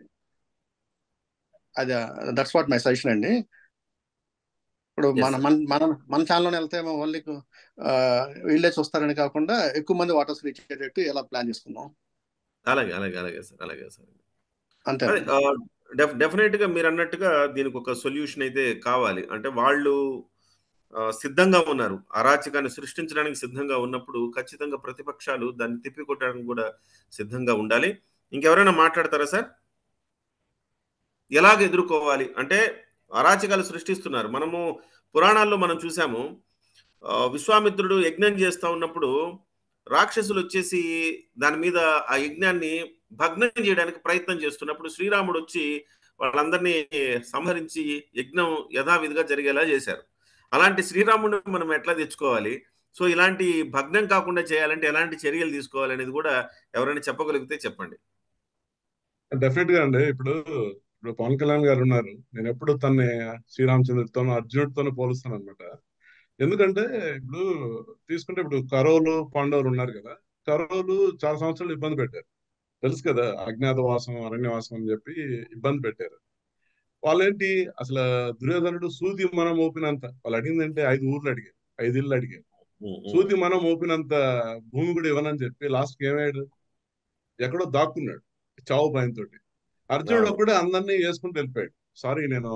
అది దట్స్ వాట్ మై సజెషన్ అండి ఇప్పుడు Yes, మన sir. మన మన మన ఛానల్లో వెళ్తే ఓన్లీ వీళ్ళే చూస్తారని కాకుండా ఎక్కువ మంది వాటర్స్ రీచ్ అయ్యేటట్టు ఎలా ప్లాన్ చేసుకుందాం అలాగే అలాగే అలాగే సార్ అలాగే సార్ అంతే అదే, ఆ, డెఫ్ డెఫినెట్ గా మీరు అన్నట్టుగా దీనికి ఒక సొల్యూషన్ అయితే కావాలి అంటే వాళ్ళు ఆ, సిద్ధంగా ఉన్నారు అరాచకాన్ని సృష్టించడానికి సిద్ధంగా ఉన్నప్పుడు ఖచ్చితంగా ప్రతిపక్షాలు దాన్ని తిప్పికొట్టడానికి కూడా సిద్ధంగా ఉండాలి ఇంకెవరైనా మాట్లాడతారా సార్ ఎలాగ ఎదుర్కోవాలి అంటే అరాచకాలు సృష్టిస్తున్నారు మనము పురాణాల్లో మనం చూసాము ఆ, విశ్వామిత్రుడు యజ్ఞం చేస్తా ఉన్నప్పుడు రాక్షసులు వచ్చేసి దాని మీద ఆ యజ్ఞాన్ని భగ్నం చేయడానికి ప్రయత్నం చేస్తున్నప్పుడు శ్రీరాముడు వచ్చి వాళ్ళందరినీ సంహరించి యజ్ఞం యథావిధిగా జరిగేలా చేశారు అలాంటి శ్రీరాముడిని మనం ఎట్లా తెచ్చుకోవాలి సో ఇలాంటి భగ్నం కాకుండా చేయాలంటే ఎలాంటి చర్యలు తీసుకోవాలి అనేది కూడా ఎవరైనా చెప్పగలిగితే చెప్పండి డెఫినెట్ గా అండి ఇప్పుడు ఇప్పుడు పవన్ కళ్యాణ్ గారు ఉన్నారు నేను ఎప్పుడు తన్ని శ్రీరామచంద్రుడితోనూ అర్జునుడితోనూ పోలుస్తాను అనమాట ఎందుకంటే ఇప్పుడు తీసుకుంటే ఇప్పుడు కరోలు పాండవులు ఉన్నారు కదా కరోలు చాలా సంవత్సరాలు ఇబ్బంది పెట్టారు తెలుసు కదా అజ్ఞాతవాసం అరణ్యవాసం అని చెప్పి ఇబ్బంది పెట్టారు వాళ్ళేంటి అసలు దుర్యోధనుడు సూది మనం మోపినంత వాళ్ళు అడిగిందంటే ఐదు ఊర్లు అడిగారు ఐదు ఇళ్ళు అడిగారు సూది మనం మోపినంత భూమి కూడా ఇవ్వనని చెప్పి లాస్ట్ ఏమయ్యాడు ఎక్కడో దాక్కున్నాడు చావు భయంతోటి అర్జునుడు అవును. కూడా అందరినీ వేసుకుంటూ వెళ్ళిపోయాడు సారీ నేను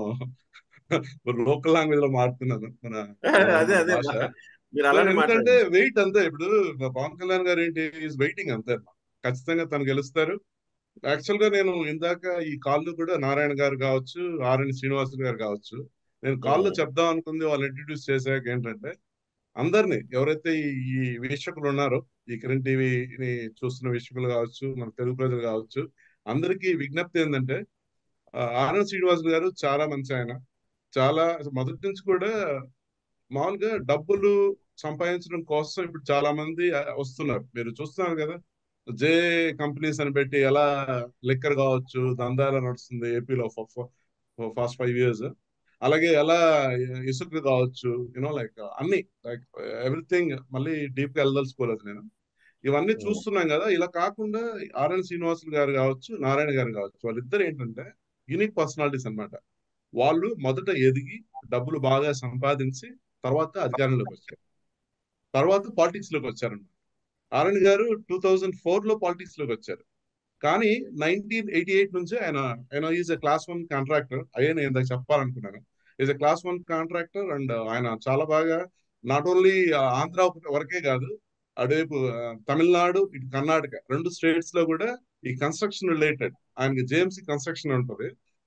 లోకల్ లాంగ్వేజ్ లో మాట్లాడుతున్నాను మన అదే అదే భాష మీరు అలానే ఎందుకంటే మాట్లాడండి వెయిట్ అంతే ఇప్పుడు పవన్ కళ్యాణ్ గారు ఏంటి ఈజ్ వెయిటింగ్ అంతే ఖచ్చితంగా తను గెలుస్తారు యాక్చువల్ గా నేను ఇందాక ఈ కాల్లో కూడా నారాయణ గారు కావచ్చు ఆర్ఎన్ శ్రీనివాసులు గారు కావచ్చు నేను కాల్లో Mm. చెప్దాం అనుకుంది వాళ్ళు ఇంట్రడ్యూస్ చేశాక ఏంటంటే అందరినీ ఎవరైతే ఈ ఈ వీక్షకులు ఉన్నారో ఈ కిరణ్ టీవీని చూస్తున్న వీక్షకులు కావచ్చు మన తెలుగు ప్రజలు కావచ్చు అందరికీ విజ్ఞప్తి ఏంటంటే ఆ, ఆర్ఎన్ శ్రీనివాసులు గారు చాలా మంచి ఆయన చాలా అసలు మొదటి నుంచి కూడా మామూలుగా డబ్బులు సంపాదించడం కోసం ఇప్పుడు చాలా మంది ఆ, వస్తున్నారు మీరు చూస్తున్నారు కదా జే కంపెనీస్ అని పెట్టి ఎలా లిక్కర్ కావచ్చు దందాల నడుస్తుంది ఏపీలో ఫాస్ట్ ఫైవ్ ఇయర్స్ అలాగే ఎలా ఇసుక కావచ్చు యూనో లైక్ అన్ని లైక్ ఎవ్రీథింగ్ మళ్ళీ డీప్ గా వెళ్ళదలుచుకోలేదు నేను ఇవన్నీ Mm. చూస్తున్నాం కదా ఇలా కాకుండా ఆర్ఎన్ శ్రీనివాసులు గారు కావచ్చు నారాయణ గారు కావచ్చు వాళ్ళిద్దరు ఏంటంటే యూనిక్ పర్సనాలిటీస్ అన్నమాట వాళ్ళు మొదట ఎదిగి డబ్బులు బాగా సంపాదించి తర్వాత అధికారంలోకి వచ్చారు తర్వాత పాలిటిక్స్ లోకి వచ్చారన్నమాట ఆర్ఎన్ గారు టూ థౌజండ్ ఫోర్ లో పాలిటిక్స్ లోకి వచ్చారు కానీ నైన్టీన్ ఎయిటీ ఎయిట్ నుంచి ఆయన ఆయన is a class one contractor అయ్యే నేను ఇందాక చెప్పాలనుకున్నాను is a class one contractor and ఆయన చాలా బాగా నాట్ ఓన్లీ ఆంధ్ర వరకే కాదు అటువైపు ఆ, తమిళనాడు ఇటు కర్ణాటక రెండు స్టేట్స్ లో కూడా ఈ కన్స్ట్రక్షన్ రిలేటెడ్ ఆయనకి జేఎంసీ కన్స్ట్రక్షన్ ఉంటుంది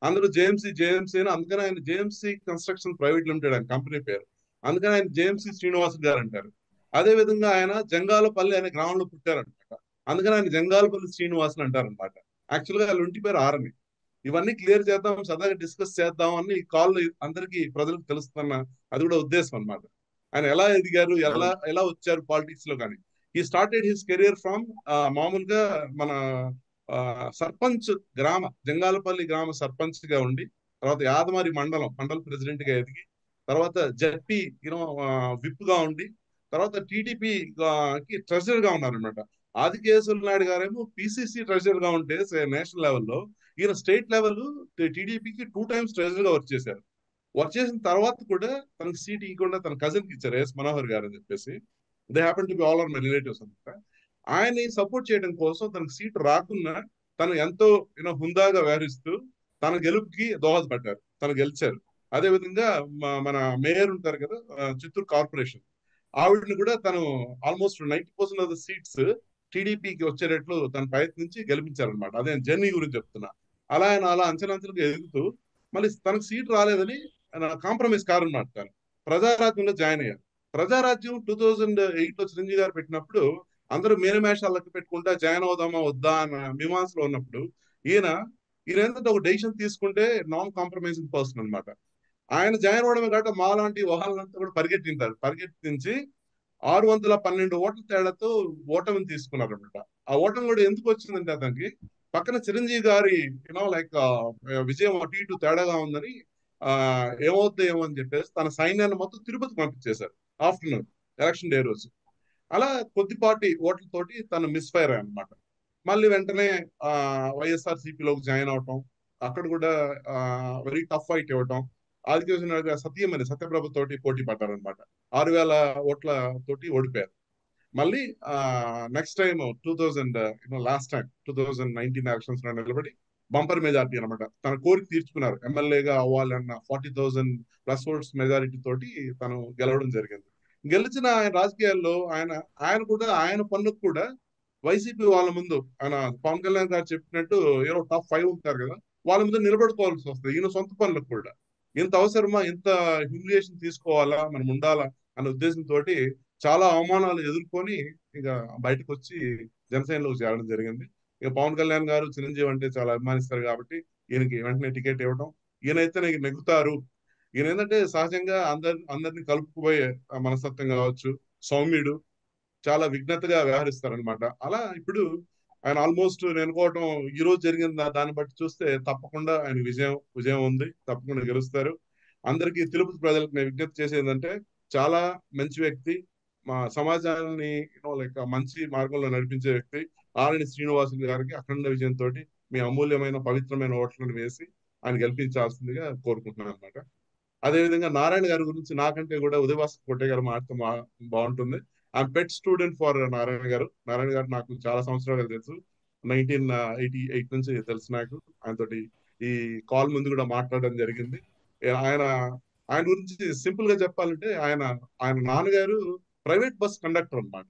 అందరూ జేఎంసీ జేఎంసీ అని అందుకని ఆయన జేఎంసీ కన్స్ట్రక్షన్ ప్రైవేట్ లిమిటెడ్ ఆయన కంపెనీ పేరు అందుకని ఆయన జేఎంసీ శ్రీనివాస్ గారు అంటారు అదే విధంగా ఆయన జంగాలపల్లి అనే గ్రామంలో పుట్టారనమాట అందుకని ఆయన జంగాలపల్లి శ్రీనివాస్ అని అంటారనమాట యాక్చువల్ గా వాళ్ళ ఇంటి పేరు ఆరని ఇవన్నీ క్లియర్ చేద్దాం సరదాగా డిస్కస్ చేద్దాం అని కాల్ అందరికి ప్రజలకు తెలుస్తున్న అది కూడా ఉద్దేశం అన్నమాట ఆయన ఎలా ఎదిగారు ఎలా ఎలా వచ్చారు పాలిటిక్స్ లో కానీ ఈ స్టార్టెడ్ హిస్ కెరియర్ ఫ్రమ్ మామూలుగా మన ఆ, సర్పంచ్ గ్రామ జంగాలపల్లి గ్రామ సర్పంచ్ గా ఉండి తర్వాత యాదమారి మండలం మండల ప్రెసిడెంట్ గా ఎదిగి తర్వాత జడ్పీ యూనో విప్ గా ఉండి తర్వాత టీడీపీ కి ట్రెజరర్ గా ఉన్నారనమాట ఆదికేశ్వర నాయుడు గారేమో పిసిసి ట్రెజరర్ గా ఉంటే నేషనల్ లెవెల్లో ఈయన స్టేట్ లెవెల్ టీడీపీకి టూ టైమ్స్ ట్రెజరర్ గా వర్క్ చేశారు వర్క్ చేసిన తర్వాత కూడా తనకి సీట్ ఇవ్వకుండా తన కజిన్ కి ఇచ్చారు ఎస్ మనోహర్ గారు అని చెప్పేసి they happen to be all are my relatives అనమాట ఆయన్ని సపోర్ట్ చేయడం కోసం తనకు సీట్ రాకున్నా తను ఎంతో యూనో హుందాగా వ్యవహరిస్తూ తన గెలుపుకి దోహదపడ్డారు తను గెలిచారు అదే విధంగా మ- మన మేయర్ ఉంటారు కదా ఆ, చిత్తూరు కార్పొరేషన్ ఆవిడని కూడా తను almost ninety percent of the seats టీడీపీకి వచ్చేటట్లు తను ప్రయత్నించి గెలిపించారనమాట అదే జర్నీ గురించి చెప్తున్నా అలా ఆయన అలా అంచెలంచెలుగా ఎదుగుతూ మళ్ళీ తనకు సీట్ రాలేదని కాంప్రమైజ్ కారనమాట తను ప్రజారాజ్యంలో జాయిన్ అయ్యారు ప్రజారాజ్యం టూ థౌజండ్ ఎయిట్ లో చిరంజీవి గారు పెట్టినప్పుడు అందరూ మేనమేషాలకు పెట్టుకుంటా జాయిన్ అవుదామా వద్దా అన్న మీమాంసలో ఉన్నప్పుడు ఈయన ఈయన ఏంటంటే ఒక డెసిషన్ తీసుకుంటే నాన్ కాంప్రమైజింగ్ పర్సన్ అన్నమాట ఆయన జాయిన్ అవడమే కాక మాలాంటి వహాలంతా కూడా పరిగెట్టింటారు పరిగెత్తించి ఆరు వందల పన్నెండు ఓట్ల తేడాతో ఓటమిని తీసుకున్నారు అనమాట ఆ ఓటమి కూడా ఎందుకు వచ్చిందంటే అతనికి పక్కన చిరంజీవి గారి యూనో లైక్ విజయం అటు ఇటు తేడాగా ఉందని ఆ ఏమవుతుంది ఏమో అని చెప్పేసి తన సైన్యాన్ని మొత్తం తిరుపతి పంపించేశారు ఆఫ్టర్నూన్ ఎలక్షన్ డే రోజు అలా కొద్దిపాటి ఓట్లతోటి తను మిస్ఫైర్ అన్నమాట మళ్ళీ వెంటనే ఆ వైఎస్ఆర్ సిపిలోకి జాయిన్ అవటం అక్కడ కూడా వెరీ టఫ్ ఫైట్ ఇవ్వటం ఆదికేశ్వర సత్యమని సత్యప్రభ తోటి పోటీ పడ్డారనమాట ఆరు వేల ఓట్ల తోటి ఓడిపోయారు మళ్ళీ next time two thousand you know last time two thousand nineteen elections లో నిలబడి బంపర్ మెజారిటీ అనమాట తన కోరిక తీర్చుకున్నారు ఎమ్మెల్యేగా అవ్వాలన్న forty thousand plus votes majority తోటి తను గెలవడం జరిగింది గెలిచిన ఆయన రాజకీయాల్లో ఆయన ఆయన కూడా ఆయన పనులకు కూడా వైసీపీ వాళ్ళ ముందు ఆయన పవన్ కళ్యాణ్ గారు చెప్పినట్టు ఏదో టాప్ ఫైవ్ ఉంటారు కదా వాళ్ళ ముందు నిలబడుకోవాల్సి వస్తుంది ఈయన సొంత పనులకు కూడా ఇంత అవసరమా ఇంత హ్యూమిలియేషన్ తీసుకోవాలా మనం ఉండాలా అనే ఉద్దేశంతో చాలా అవమానాలు ఎదుర్కొని ఇక బయటకు వచ్చి జనసేనలోకి చేరడం జరిగింది ఇక పవన్ కళ్యాణ్ గారు చిరంజీవి అంటే చాలా అభిమానిస్తారు కాబట్టి ఈయనకి వెంటనే టికెట్ ఇవ్వడం ఈయనైతే నీకు నెగ్గుతారు ఈయన ఏంటంటే సహజంగా అందరి అందరిని కలుపుకుపోయే మనస్తత్వం కావచ్చు సౌమ్యుడు చాలా విఘ్నతగా వ్యవహరిస్తారనమాట అలా ఇప్పుడు ఆయన ఆల్మోస్ట్ నేను అనుకోవటం ఈ రోజు జరిగిన దా- దాన్ని బట్టి చూస్తే తప్పకుండా ఆయన విజయం విజయం ఉంది తప్పకుండా గెలుస్తారు అందరికీ తిరుపతి ప్రజలకు నేను విజ్ఞప్తి చేసేదంటే చాలా మంచి వ్యక్తి మా సమాజాన్ని లైక్ మంచి మార్గంలో నడిపించే వ్యక్తి ఆరణి శ్రీనివాసులు గారికి అఖండ విజయంతో మీ అమూల్యమైన పవిత్రమైన ఓట్లను వేసి ఆయన గెలిపించాల్సిందిగా కోరుకుంటున్నాను అనమాట అదేవిధంగా నారాయణ గారి గురించి నాకంటే కూడా ఉదయవాస కోటే గారు మాట్లాడటం బా- బాగుంటుంది I'm pet student for Narayana గారు నారాయణ గారు నాకు చాలా సంవత్సరాలు తెలుసు నైన్టీన్ ఎయిటీ ఎయిట్ నుంచి తెలుసు నాకు ఆయనతోటి ఈ కాల్ ముందు కూడా మాట్లాడడం జరిగింది ఏ- ఆయన ఆయన గురించి సింపుల్ గా చెప్పాలంటే ఆయన ఆయన నాన్నగారు ప్రైవేట్ బస్ కండక్టర్ అన్నమాట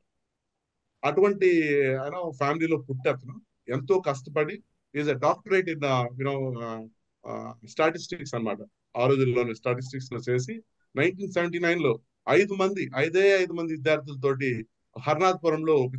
అటువంటి ఆయన ఫ్యామిలీలో పుట్టి అతను ఎంతో కష్టపడి is a doctorate in you know statistics అన్నమాట ఆ రోజుల్లోనే స్టాటిస్టిక్స్ లో చేసి నైన్టీన్ సెవెంటీ నైన్ లో ఐదు మంది ఐదే ఐదు మంది విద్యార్థులతోటి హర్నాథ్పురంలో ఒక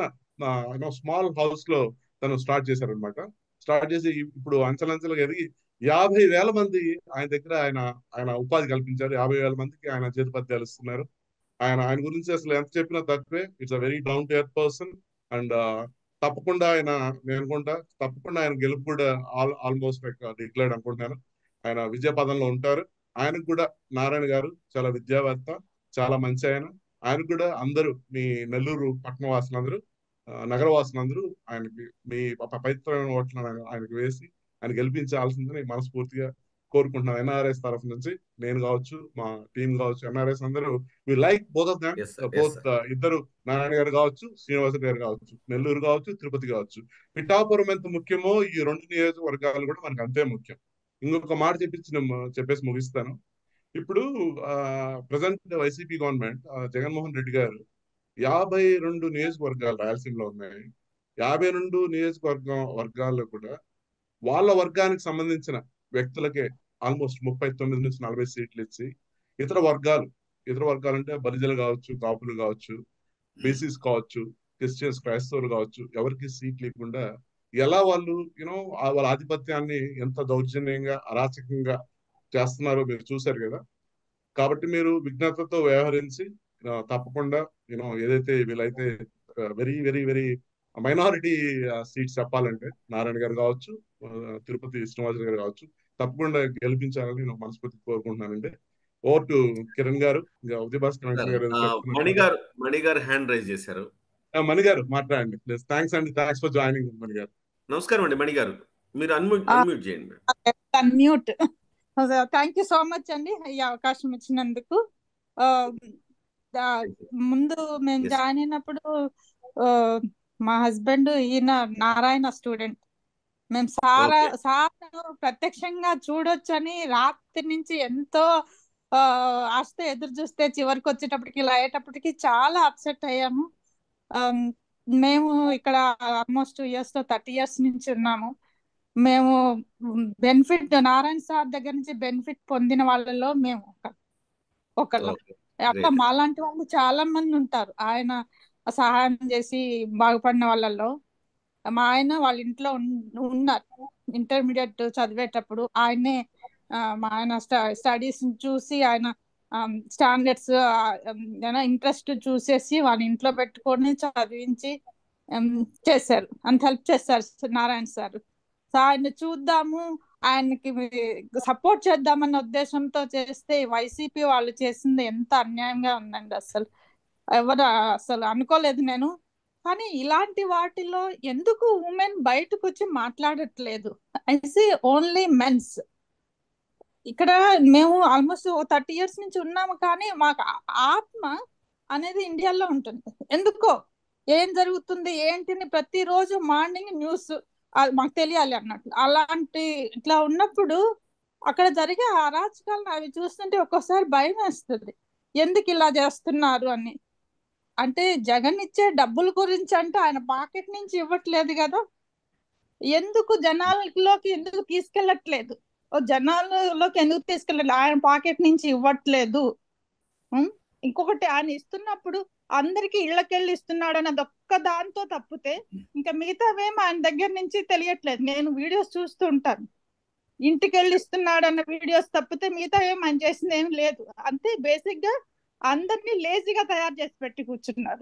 చిన్న స్మాల్ హౌస్ లో తను స్టార్ట్ చేశారనమాట స్టార్ట్ చేసి ఇప్పుడు అంచెలంచెలుగా ఎదిగి యాభై వేల మంది ఆయన దగ్గర ఆయన ఆయన ఉపాధి కల్పించారు యాభై వేల మందికి ఆయన చేతిపత్యాలు ఇస్తున్నారు ఆయన ఆయన గురించి అసలు ఎంత చెప్పినా తక్కువే it's a very down to earth person and తప్పకుండా ఆయన నేను అనుకుంటా తప్పకుండా ఆయన గెలుపు కూడా ఆల్ ఆల్మోస్ట్ డిక్లేర్డ్ అనుకుంటున్నాను ఆయన విజయ పదంలో ఉంటారు ఆయనకు కూడా నారాయణ గారు చాలా విద్యావేత్త చాలా మంచి ఆయన ఆయనకు కూడా అందరూ మీ నెల్లూరు పట్టణ వాసులందరూ ఆ, నగర వాసులందరూ ఆయనకి మీ ప- పవిత్రమైన ఓట్లను ఆయన- ఆయనకు వేసి ఆయన గెలిపించాల్సిందని మనస్ఫూర్తిగా కోరుకుంటున్నాను ఎన్ఆర్ఎస్ తరఫు నుంచి నేను కావచ్చు మా టీం కావచ్చు ఎన్ఆర్ఎస్ అందరూ we like both of them Yes, sir. Yes, both sir. ఇద్దరు నారాయణ గారు కావచ్చు శ్రీనివాస గారు కావచ్చు నెల్లూరు కావచ్చు తిరుపతి కావచ్చు పిఠాపురం ఎంత ముఖ్యమో ఈ రెండు నియోజకవర్గాలు కూడా మనకు అంతే ముఖ్యం ఇంకొక మాట చెప్పించి చెప్పేసి ముగిస్తాను ఇప్పుడు ప్రజెంట్ వైసీపీ గవర్నమెంట్ జగన్మోహన్ రెడ్డి గారు యాభై రెండు నియోజకవర్గాలు రాయలసీమలో ఉన్నాయి యాభై రెండు నియోజకవర్గం వర్గాల్లో కూడా వాళ్ళ వర్గానికి సంబంధించిన వ్యక్తులకే ఆల్మోస్ట్ ముప్పై తొమ్మిది నుంచి నలభై సీట్లు ఇచ్చి ఇతర వర్గాలు ఇతర వర్గాలు అంటే బలిజలు కావచ్చు కాపులు కావచ్చు బీసీస్ కావచ్చు క్రిస్టియన్స్ క్రైస్తవులు కావచ్చు ఎవరికి సీట్ లేకుండా ఎలా వాళ్ళు యూనో వాళ్ళ ఆధిపత్యాన్ని ఎంత దౌర్జన్యంగా అరాచకంగా చేస్తున్నారో మీరు చూశారు కదా కాబట్టి మీరు విజ్ఞతతో వ్యవహరించి ఆ, తప్పకుండా యూనో ఏదైతే వీళ్ళైతే very very very minority seats చెప్పాలంటే నారాయణ గారు కావచ్చు ఆ, తిరుపతి శ్రీనివాసరావు గారు కావచ్చు తప్పకుండా గెలిపించాలని నేను మనస్ఫూర్తి కోరుకుంటున్నానండి ఓవర్ టు కిరణ్ గారు ఇంకా ఉదయ భాస్కర్ వెంకన్న గారు ఏదో ఆ, చెప్తున్నారు. మణి గారు మణి గారు హ్యాండ్ రైజ్ చేశారు ఆ, మణి గారు మాట్లాడండి ప్లీజ్ థ్యాంక్స్ అండి థ్యాంక్స్ ఫర్ జాయినింగ్ మణి గారు నమస్కారం అండి మణి గారు మీరు అన్మ్యూట్ ఆ. అన్మ్యూట్ చేయండి unmute thank you so much అండి ఈ అవకాశం ఇచ్చినందుకు ఆ, దా- ముందు మేము Yes. జాయిన్ అయినప్పుడు ఆ, మా హస్బెండ్ ఈయన నారాయణ స్టూడెంట్ మేము సారా Okay. సార్ ప్రత్యక్షంగా చూడొచ్చని రాత్రి నుంచి ఎంతో ఆ, ఆశతో ఎదురు చూస్తే చివరికి వచ్చేటప్పటికి ఇలా అయ్యేటప్పటికి చాలా అప్సెట్ అయ్యాము ఆమ్, మేము ఇక్కడ ఆల్మోస్ట్ ఇయర్స్ లో థర్టీ ఇయర్స్ నుంచి ఉన్నాము మేము బెనిఫిట్ నారాయణ సార్ దగ్గర నుంచి బెనిఫిట్ పొందిన వాళ్ళలో మేము ఒక ఒకళ్ళం ఓకే అట్లా Great. మాలాంటి వాళ్ళు చాలా మంది ఉంటారు ఆయన సహాయం చేసి బాగుపడిన వాళ్ళలో మా ఆయన వాళ్ళ ఇంట్లో ఉన్- ఉన్నారు ఇంటర్మీడియట్ చదివేటప్పుడు ఆయనే ఆ, మా ఆయన స్టడీస్ చూసి ఆయన స్టాండర్డ్స్ ఇంట్రెస్ట్ చూసేసి వాళ్ళ ఇంట్లో పెట్టుకొని చదివించి ఉమ్, చేశారు అంత హెల్ప్ చేశారు నారాయణ సార్ సో ఆయన చూద్దాము ఆయనకి సపోర్ట్ చేద్దామన్న ఉద్దేశంతో చేస్తే వైసీపీ వాళ్ళు చేసింది ఎంత అన్యాయంగా ఉందండి అసలు ఎవరు అసలు అనుకోలేదు నేను కానీ ఇలాంటి వాటిలో ఎందుకు ఉమెన్ బయటకు వచ్చి మాట్లాడట్లేదు ఐ సీ ఓన్లీ మెన్స్ ఇక్కడ మేము ఆల్మోస్ట్ థర్టీ ఇయర్స్ నుంచి ఉన్నాము కానీ మాకు ఆ- ఆత్మ అనేది ఇండియాలో ఉంటుంది ఎందుకో ఏం జరుగుతుంది ఏంటిని ప్రతిరోజు మార్నింగ్ న్యూస్ మాకు తెలియాలి అన్నట్లు అలాంటి ఇట్లా ఉన్నప్పుడు అక్కడ జరిగే అరాచకాలను అవి చూస్తుంటే ఒక్కోసారి భయం వేస్తుంది ఎందుకు ఇలా చేస్తున్నారు అని అంటే జగన్ ఇచ్చే డబ్బుల గురించి అంటే ఆయన పాకెట్ నుంచి ఇవ్వట్లేదు కదా ఎందుకు జనాలలోకి ఎందుకు తీసుకెళ్ళట్లేదు ఓ జనాలలోకి ఎందుకు తీసుకెళ్ళట్లేదు ఆయన పాకెట్ నుంచి ఇవ్వట్లేదు ఉం? ఇంకొకటి ఆయన ఇస్తున్నప్పుడు అందరికి ఇళ్ళకెళ్ళి ఇస్తున్నాడు అన్నది ఒక్క దాంతో తప్పితే ఇంకా మిగతావేం ఆయన దగ్గర నుంచి తెలియట్లేదు నేను వీడియోస్ చూస్తూ ఉంటాను ఇంటికి వెళ్ళి ఇస్తున్నాడు అన్న వీడియోస్ తప్పితే మిగతా ఏం ఆయన చేసింది ఏం లేదు అంతే బేసిక్ గా అందరినీ లేజీగా తయారు చేసి పెట్టి కూర్చున్నారు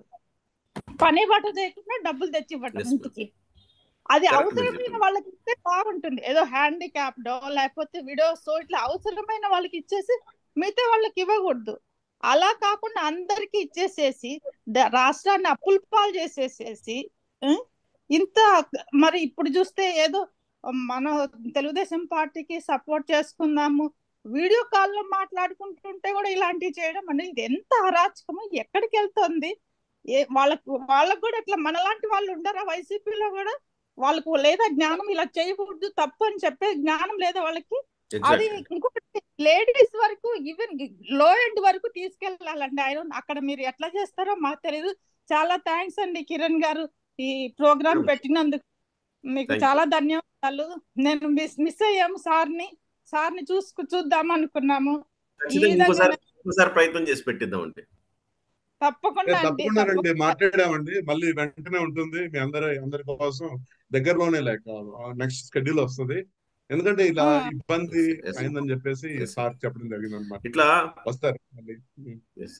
పని బాట చేయకుండా డబ్బులు తెచ్చి ఇవ్వడం Yes, ma'am. ఇంటికి అది Correct, అవసరమైన మీరు వాళ్ళకి ఇస్తే బాగుంటుంది ఏదో హ్యాండిక్యాప్డో లేకపోతే వీడియోస్ ఇట్లా అవసరమైన వాళ్ళకి ఇచ్చేసి మిగతా వాళ్ళకి ఇవ్వకూడదు అలా కాకుండా అందరికి ఇచ్చేసేసి ద- రాష్ట్రాన్ని అప్పుల పాలు చేసేసేసి ఉం? ఇంత మరి ఇప్పుడు చూస్తే ఏదో మన తెలుగుదేశం పార్టీకి సపోర్ట్ చేసుకుందాము వీడియో కాల్లో మాట్లాడుకుంటుంటే కూడా ఇలాంటివి చేయడం అనేది ఇది ఎంత అరాచకము ఎక్కడికి వెళ్తుంది ఏ వాళ్ళకు వాళ్ళకు కూడా ఇట్లా మనలాంటి వాళ్ళు ఉండరా వైసీపీలో కూడా వాళ్ళకు లేదా జ్ఞానం ఇలా చేయకూడదు తప్పు అని చెప్పే జ్ఞానం లేదా వాళ్ళకి అది ఎగ్జాక్ట్ ఇంకొకటి లేడీస్ వరకు ఈవెన్ లో ఎండ్ వరకు తీసుకెళ్ళాలండి ఆయన అక్కడ మీరు ఎట్లా చేస్తారో మాకు తెలియదు చాలా థ్యాంక్స్ అండి కిరణ్ గారు ఈ ప్రోగ్రామ్ Sure. పెట్టినందుకు మీకు Thank you. చాలా ధన్యవాదాలు నేను మిస్ మిస్ అయ్యాము సార్ని సార్ని చూసుకు చూద్దాం అనుకున్నాము ఈ ఖచ్చితంగా విధంగా ఇంకోసారి ఇంకోసారి ప్రయత్నం చేసి పెట్టిద్దామండి తప్పకుండా అండి తప్పకుండా రండి తప్పకుండా మాట్లాడామండి మళ్ళీ వెంటనే ఉంటుంది మీ అందరి అందరి కోసం దగ్గరలోనే లేక నెక్స్ట్ షెడ్యూల్ వస్తుంది ఎందుకంటే ఇలా ఆ. ఇబ్బంది Yes. అయిందని చెప్పేసి Yes. సార్ చెప్పడం జరిగింది అనమాట ఇట్లా వస్తారు మళ్ళీ yes.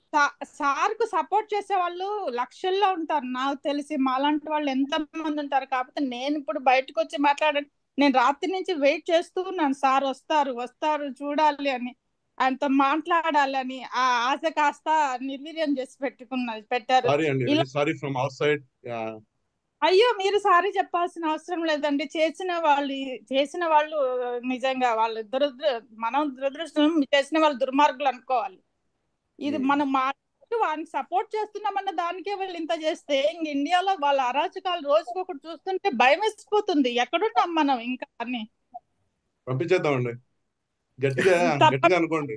సార్ కు సపోర్ట్ చేసే వాళ్ళు లక్షల్లో ఉంటారు నాకు తెలిసి మాలాంటి వాళ్ళు ఎంత మంది ఉంటారు కాకపోతే నేను ఇప్పుడు బయటకు వచ్చి మాట్లాడండి నేను రాత్రి నుంచి వెయిట్ చేస్తూ ఉన్నాను సార్ వస్తారు వస్తారు చూడాలి అని ఆయనతో మాట్లాడాలని ఆ ఆశ కాస్త నిర్వీర్యం చేసి పెట్టుకున్నది పెట్టారు సారీ అండి ఇలా సారీ ఫ్రమ్ అవర్ సైడ్ అయ్యో మీరు సారీ చెప్పాల్సిన అవసరం లేదండి చేసిన వాళ్ళు చేసిన వాళ్ళు నిజంగా వాళ్ళు దురదృ మనం దురదృష్టం చేసిన వాళ్ళు దుర్మార్గులు అనుకోవాలి ఇది Hmm. మనం మాట్లాడుతూ వారిని సపోర్ట్ చేస్తున్నామన్న దానికే వాళ్ళు ఇంత చేస్తే ఇంక ఇండియాలో వాళ్ళ అరాచకాలు రోజుకొకటి చూస్తుంటే భయం వేసిపోతుంది ఎక్కడున్నాం మనం ఇంకా అని పంపించేద్దామండి గట్టిగా తప్ప- గట్టిగా అనుకోండి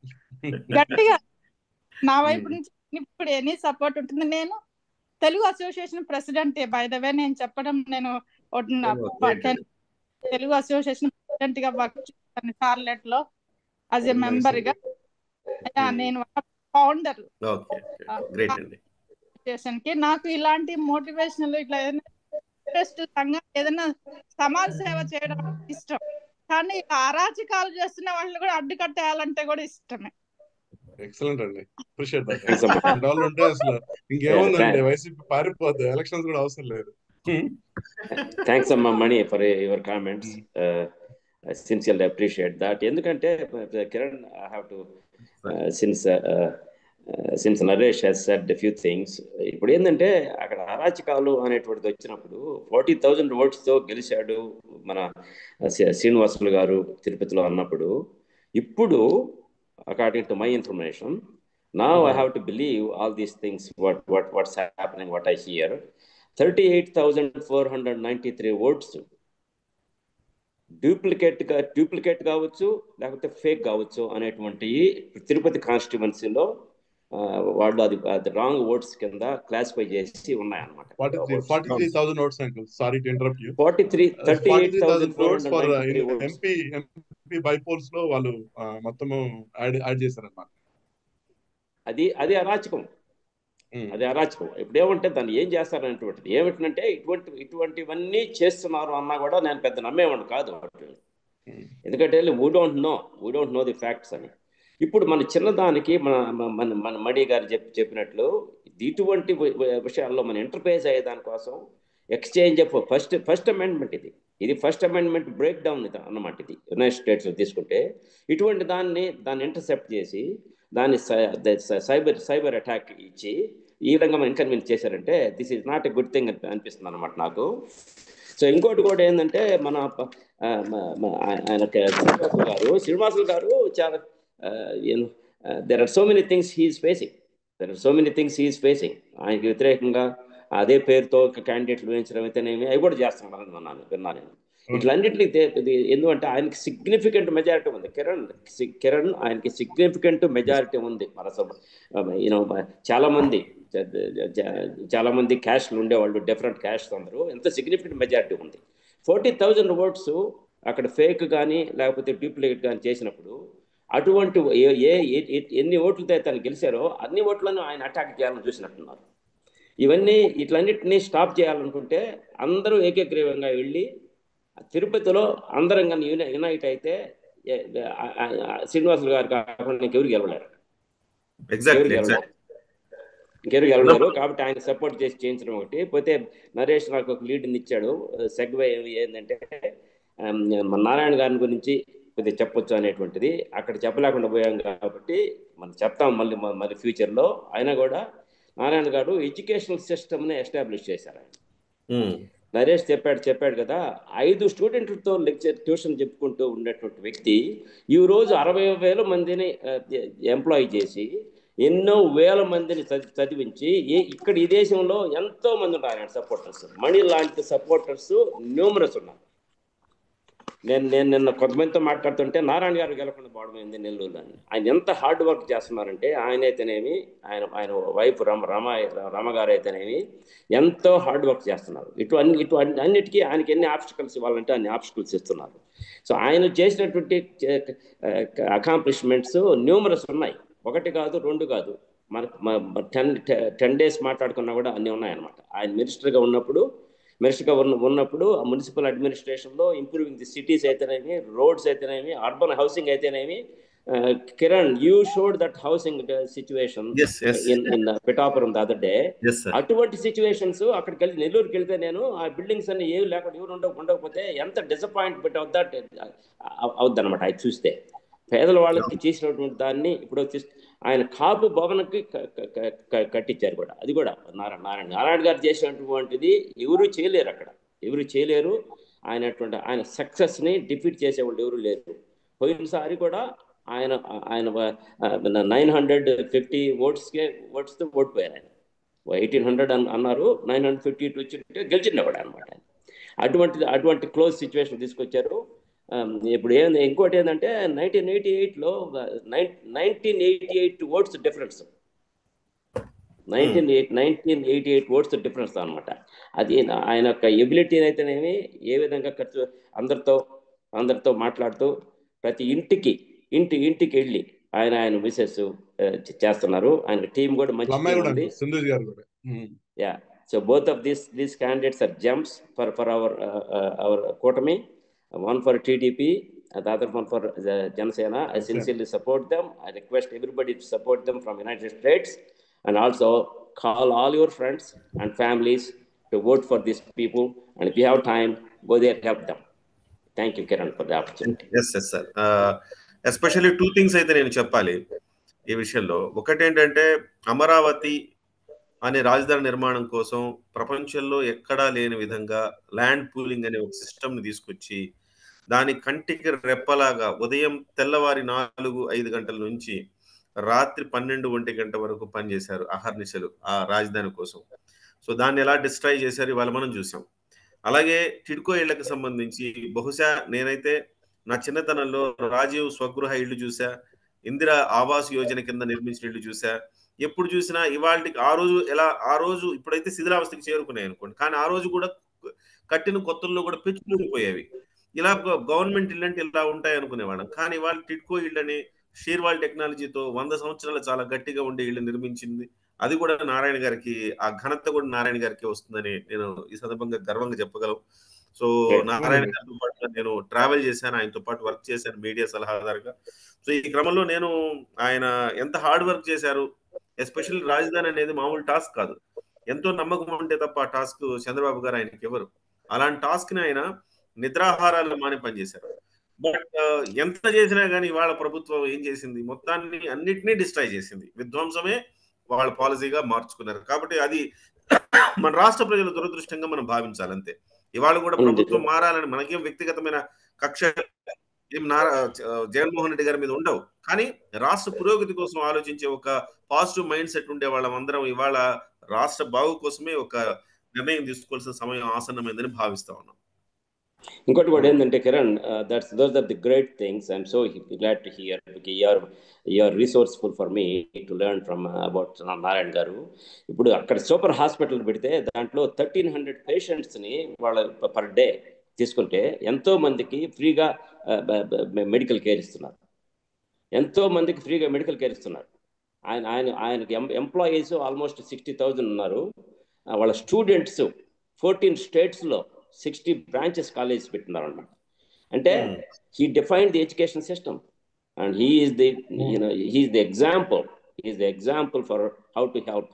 గట్టిగా నా వైపు నుంచి ఇప్పుడు ఎనీ సపోర్ట్ ఉంటుంది నేను Telugu association president by the way నేను చెప్పడం నేను ఒక నా Oh, ప- great. తెలుగు అసోసియేషన్ ప్రెసిడెంట్ గా వర్క్ చేశాను షార్లెట్ లో యాజ్ ఎ Nice మెంబర్ గా యా, Hmm. నేను ఫౌండర్ ఓకే గ్రేట్ అండి అసోసియేషన్ కి నాకు ఇలాంటి మోటివేషనల్ ఇట్లా ఏదైనా ఇంట్రెస్ట్ సంఘం ఏదైనా సమాజ సేవ చేయడం ఇష్టం కానీ ఇలా అరాచకాలు చేస్తున్న వాళ్ళని కూడా అడ్డుకట్టేయాలంటే కూడా ఇష్టమే ఎక్సలెంట్ అండి అప్రిషియేట్ దట్ Thanks అమ్మా. రెండు రోజులు ఉంటే అసలు ఇంకేముందండి Yeah, వైసీపీ పారిపోద్ది ఎలక్షన్స్ కూడా అవసరం లేదు థ్యాంక్స్ అమ్మా Mani for your comments sincerely appreciate that ఎందుకంటే Kiran I have to since since Naresh he's said few things ఇప్పుడు ఏంటంటే అక్కడ అరాచకాలు అనేటువంటిది వచ్చినప్పుడు ఫార్టీ థౌజండ్ ఓట్స్తో గెలిచాడు మన శ్రీ- శ్రీనివాసులు గారు తిరుపతిలో అన్నప్పుడు ఇప్పుడు అకార్డింగ్ టు మై ఇన్ఫర్మేషన్ నా I have to believe all these things what what what's happening what I hear thirty eight thousand four hundred ninety three votes duplicate గా డూప్లికేట్ కావచ్చు లేకపోతే ఫేక్ కావచ్చు అనేటువంటి తిరుపతి కాన్స్టిట్యువెన్సీలో వాళ్ళు అది అది రాంగ్ ఓట్స్ కింద క్లాసిఫై చేసి ఉన్నాయన్నమాట forty three forty three thousand votes uncle sorry to interrupt you forty three thirty forty eight three thousand thousand four votes for hundred MP MP bypolls లో వాళ్ళు ఆ, మొత్తము యాడ్ యాడ్ చేశారన్నమాట అది అది అరాచకం అది అరాచకం ఇప్పుడు ఏమంటే దాన్ని ఏం చేస్తారనేటువంటిది ఏమిటంటే ఇటువంటి ఇటువంటివన్నీ చేస్తున్నారు అన్నా కూడా నేను పెద్ద నమ్మేవాడిని కాదు ఎందుకంటే we don't know we don't know the facts అని ఇప్పుడు మన చిన్నదానికి మన మన- మన మన మడి గారు చెప్పి చెప్పినట్లు ఇటువంటి వి- వి- విషయాల్లో మన ఎంటర్ప్రైజ్ అయ్యే దానికోసం exchange of first first amendment ఇది ఇది ఫస్ట్ అమెండ్మెంట్ బ్రేక్ డౌన్ ఇది అన్నమాట ఇది యునైటెడ్ స్టేట్స్లో తీసుకుంటే ఇటువంటి దాన్ని దాన్ని ఇంటర్సెప్ట్ చేసి దాన్ని సైబర్ సైబర్ అటాక్ ఇచ్చి ఈ విధంగా మనం ఇన్కన్వీన్స్ చేశారంటే this is not a good thing అనిపిస్తుంది అనమాట నాకు సో ఇంకోటి కూడా ఏంటంటే మన ప- ఆ, మ- మ- ఆయన శ్రీనివాసులు గారు శ్రీనివాసులు గారు చాలా there are so many things he's facing there are so many things he's facing ఆయనకి వ్యతిరేకంగా అదే పేరుతో క్యాండిడేట్లు వేయించడం అయితేనేమి అవి కూడా చేస్తున్నారని విన్నాను విన్నాను నేను ఇట్లన్నింటినీ తే- ఇది ఎందుకంటే ఆయనకి సిగ్నిఫికెంట్ మెజారిటీ ఉంది కిరణ్ సి- కిరణ్ ఆయనకి సిగ్నిఫికెంట్ మెజారిటీ ఉంది మన యూనో చాలా మంది చ- చ- చాలా మంది క్యాష్లు ఉండేవాళ్ళు డిఫరెంట్ క్యాష్ అందరూ ఎంత సిగ్నిఫికెంట్ మెజారిటీ ఉంది ఫోర్టీ థౌజండ్ ఓట్స్ అక్కడ ఫేక్ కానీ లేకపోతే డూప్లికేట్ కానీ చేసినప్పుడు అటువంటి ఏ ఏ- ఏ- ఎన్ని ఓట్లతో తను గెలిచారో అన్ని ఓట్లను ఆయన అటాక్ చేయాలని చూసినట్టున్నారు ఇవన్నీ ఇట్లన్నిటినీ స్టాప్ చేయాలనుకుంటే అందరూ ఏకగ్రీవంగా వెళ్ళి తిరుపతిలో అందరం కానీ యునై- యునైట్ అయితే ఏ- ఆ- ఆ- ఆ శ్రీనివాసులు గారు కాకుండా ఇంకెవరు గెలవలేరు ఎగ్జాక్ట్లీ ఎవరు గెలవలేరు ఎగ్జాక్ట్ ఇంకెవరు గెలవలేరు కాబట్టి ఆయన సపోర్ట్ చేసి చేయించడం ఒకటి పోతే నరేష్ నాకు ఒక లీడ్ ఇచ్చాడు సెగ్వే ఏంటంటే ఆమ్, మన నారాయణ గారి గురించి కొద్దిగా చెప్పొచ్చు అనేటువంటిది అక్కడ చెప్పలేకుండా పోయాం కాబట్టి మనం చెప్తాం మళ్ళీ మ- మళ్ళీ ఫ్యూచర్లో అయినా కూడా నారాయణ గారు ఎడ్యుకేషనల్ సిస్టమ్ని ఎస్టాబ్లిష్ చేశారు ఆయన నరేష్ చెప్పాడు చెప్పాడు కదా ఐదు స్టూడెంట్లతో లెక్చర్ ట్యూషన్ చెప్పుకుంటూ ఉండేటువంటి వ్యక్తి ఈ రోజు అరవై వేల మందిని ఎంప్లాయ్ చేసి ఎన్నో వేల మందిని చది- చదివించి ఏ ఇక్కడ ఈ దేశంలో ఎంతో మంది ఉన్నారు ఆయన సపోర్టర్స్ మణి లాంటి సపోర్టర్స్ న్యూమరస్ ఉన్నారు నేను నేను నిన్న కొంతమందితో మాట్లాడుతుంటే నారాయణ గారు గెలకుండా పోవడమైంది నెల్లూరులో అని. ఆయన ఎంత హార్డ్ వర్క్ చేస్తున్నారంటే ఆయన అయితేనేమి ఆయన ఆయన వైఫ్ రమ రమ రమ గారు అయితేనేమి ఎంతో హార్డ్ వర్క్ చేస్తున్నారు ఇటు అన్ని ఇటు అన్ని- అన్నిటికీ ఆయనకి ఎన్ని ఆబ్స్టికల్స్ ఇవ్వాలంటే అన్ని ఆబ్స్టికల్స్ ఇస్తున్నారు సో ఆయన చేసినటువంటి అకాంప్లిష్మెంట్స్ న్యూమరస్ ఉన్నాయి ఒకటి కాదు రెండు కాదు మన టెన్ టెన్ డేస్ మాట్లాడుకున్నా కూడా అన్నీ ఉన్నాయన్నమాట ఆయన మినిస్టర్గా ఉన్నప్పుడు మినిస్టర్గా ఉన్న ఉన్నప్పుడు ఆ మున్సిపల్ అడ్మినిస్ట్రేషన్లో ఇంప్రూవింగ్ ది సిటీస్ అయితేనేమి రోడ్స్ అయితేనేమి అర్బన్ హౌసింగ్ అయితేనేమి Kiran you showed that housing situation Yes, yes. In in Pithapuram the other day yes sir అటువంటి సిచ్యువేషన్స్ అక్కడికి వెళ్ళి నెల్లూరుకి వెళ్తే నేను ఆ బిల్డింగ్స్ అన్ని ఏవి లేకుండా ఎవరు ఉండక ఉండకపోతే ఎంత డిసప్పాయింట్మెంట్ అవుతా అవుద్ది అనమాట అది చూస్తే పేదల వాళ్ళకి చేసినటువంటి దాన్ని ఇప్పుడు వచ్చి- ఆయన కాపు భవనకి క- క- క- క- కట్టించారు కూడా అది కూడా నారాయణ నారాయణ నారాయణ గారు చేసినటువంటిది ఎవరు చేయలేరు అక్కడ ఎవరు చేయలేరు ఆయనటువంటి ఆయన సక్సెస్ని డిఫీట్ చేసేవాళ్ళు ఎవరు లేరు పోయినసారి కూడా ఆయన ఆయన నైన్ హండ్రెడ్ ఫిఫ్టీ ఓట్స్కే ఓట్స్తో ఓడిపోయారు ఆయన ఎయిటీన్ హండ్రెడ్ అన్నారు నైన్ హండ్రెడ్ ఫిఫ్టీ టూ వచ్చి గెలిచినవాడు అనమాట అటువంటి అటువంటి క్లోజ్ సిచ్యువేషన్ తీసుకొచ్చారు Um, ఇప్పుడు ఏంది ఇంకోటి ఏంటంటే నైన్టీన్ ఎయిటీ ఎయిట్లో nineteen eighty eight votes difference nineteen eight nineteen eighty eight votes difference అనమాట అది ఆయన యొక్క ఎబిలిటీ అయితేనేమి ఏ విధంగా ఖర్చు అందరితో అందరితో మాట్లాడుతూ ప్రతి ఇంటికి ఇంటి ఇంటికి వెళ్ళి ఆయన ఆయన మిసెస్ చేస్తున్నారు ఆయన టీం కూడా మంచి అమ్మాయి team కూడా ఉంది అండి సింధు గారు కూడా um. Yeah. So both of these these candidates are gems for for our uh, uh, our Kotami. One for TDP, and the other one for the Janasena. I sincerely support them. I request everybody to support them from United States, and also call all your friends and families to vote for these people. And if you have time, go there help them. Thank you, Kiran, for the opportunity. Yes yes sir especially two things అయితే నేను చెప్పాలి ఈ విషయంలో ఒకటి ఏంటంటే అమరావతి అనే రాజధాని నిర్మాణం కోసం ప్రపంచంలో ఎక్కడా లేని విధంగా ల్యాండ్ పూలింగ్ అనే ఒక సిస్టమ్ ని తీసుకొచ్చి దాని కంటికి రెప్పలాగా ఉదయం తెల్లవారి నాలుగు ఐదు గంటల నుంచి రాత్రి పన్నెండు ఒంటి గంట వరకు పనిచేశారు అహర్నిశలు ఆ రాజధాని కోసం సో దాన్ని ఎలా డిస్ట్రాయ్ చేశారు ఇవాళ మనం చూసాం అలాగే టిడ్కో ఇళ్లకు సంబంధించి బహుశా నేనైతే నా చిన్నతనంలో రాజీవ్ స్వగృహ ఇల్లు చూసా ఇందిరా ఆవాస్ యోజన కింద నిర్మించిన ఇల్లు చూసా ఎప్పుడు చూసినా ఇవాళకి ఆ రోజు ఎలా ఆ రోజు ఇప్పుడైతే శిథిలావస్థకి చేరుకున్నాయి అనుకోండి కానీ ఆ రోజు కూడా కట్టిన కొత్తల్లో కూడా పెచ్చుకుపోయేవి ఇలా గవర్నమెంట్ ఇల్లు అంటే ఇలా ఉంటాయి అనుకునేవాళ్ళం కానీ ఇవాళ టిడ్కో ఇళ్ళని షీర్వాల్ టెక్నాలజీతో వంద సంవత్సరాలు చాలా గట్టిగా ఉండే ఇల్లు నిర్మించింది అది కూడా నారాయణ గారికి ఆ ఘనత కూడా నారాయణ గారికి వస్తుందని నేను ఈ సందర్భంగా గర్వంగా చెప్పగలం సో నారాయణ గారితో పాటు నేను ట్రావెల్ చేశాను ఆయనతో పాటు వర్క్ చేశాను మీడియా సలహాదారుగా సో ఈ క్రమంలో నేను ఆయన ఎంత హార్డ్ వర్క్ చేశారు ఎస్పెషల్లీ రాజధాని అనేది మామూలు టాస్క్ కాదు ఎంతో నమ్మకం ఉంటే తప్ప ఆ టాస్క్ చంద్రబాబు గారు ఆయనకి ఎవరు అలాంటి టాస్క్ ని ఆయన నిద్రాహారాలు మాని పనిచేశారు బట్ ఎంత చేసినా కానీ వాళ్ళ ప్రభుత్వం ఏం చేసింది మొత్తాన్ని అన్నిటినీ డిస్ట్రాయ్ చేసింది విధ్వంసమే వాళ్ళ పాలసీగా మార్చుకున్నారు కాబట్టి అది మన రాష్ట్ర ప్రజల దురదృష్టంగా మనం భావించాలి అంతే ఇవాళ కూడా ప్రభుత్వం మారాలని మనకేం వ్యక్తిగతమైన కక్ష ఏం నారా జగన్మోహన్ రెడ్డి గారి మీద ఉండవు కానీ రాష్ట్ర పురోగతి కోసం ఆలోచించే ఒక పాజిటివ్ మైండ్ సెట్ ఉండే వాళ్ళమందరం ఇవాళ రాష్ట్ర బాగు కోసమే ఒక నిర్ణయం తీసుకోవాల్సిన సమయం ఆసన్నమైందని భావిస్తా ఉన్నాం ఇంకోటి కూడా ఏంటంటే Kiran that's those are the great things I'm so glad to hear you're you're resourceful for me to learn from about Narayana గారు ఇప్పుడు అక్కడ సూపర్ హాస్పిటల్ పెడితే దాంట్లో థర్టీన్ హండ్రెడ్ పేషెంట్స్ని వాళ్ళ పర్ డే తీసుకుంటే ఎంతో మందికి ఫ్రీగా మెడికల్ కేర్ ఇస్తున్నారు ఎంతో మందికి ఫ్రీగా మెడికల్ కేర్ ఇస్తున్నారు ఆయన ఆయన ఆయనకి ఎంప్లాయీస్ ఆల్మోస్ట్ సిక్స్టీ థౌజండ్ ఉన్నారు వాళ్ళ స్టూడెంట్స్ ఫోర్టీన్ స్టేట్స్లో సిక్స్టీ బ్రాంచెస్ కాలేజ్ పెట్టినారు అనమాట అంటే he define the education system and he is the you know he's the example he's the example for how to help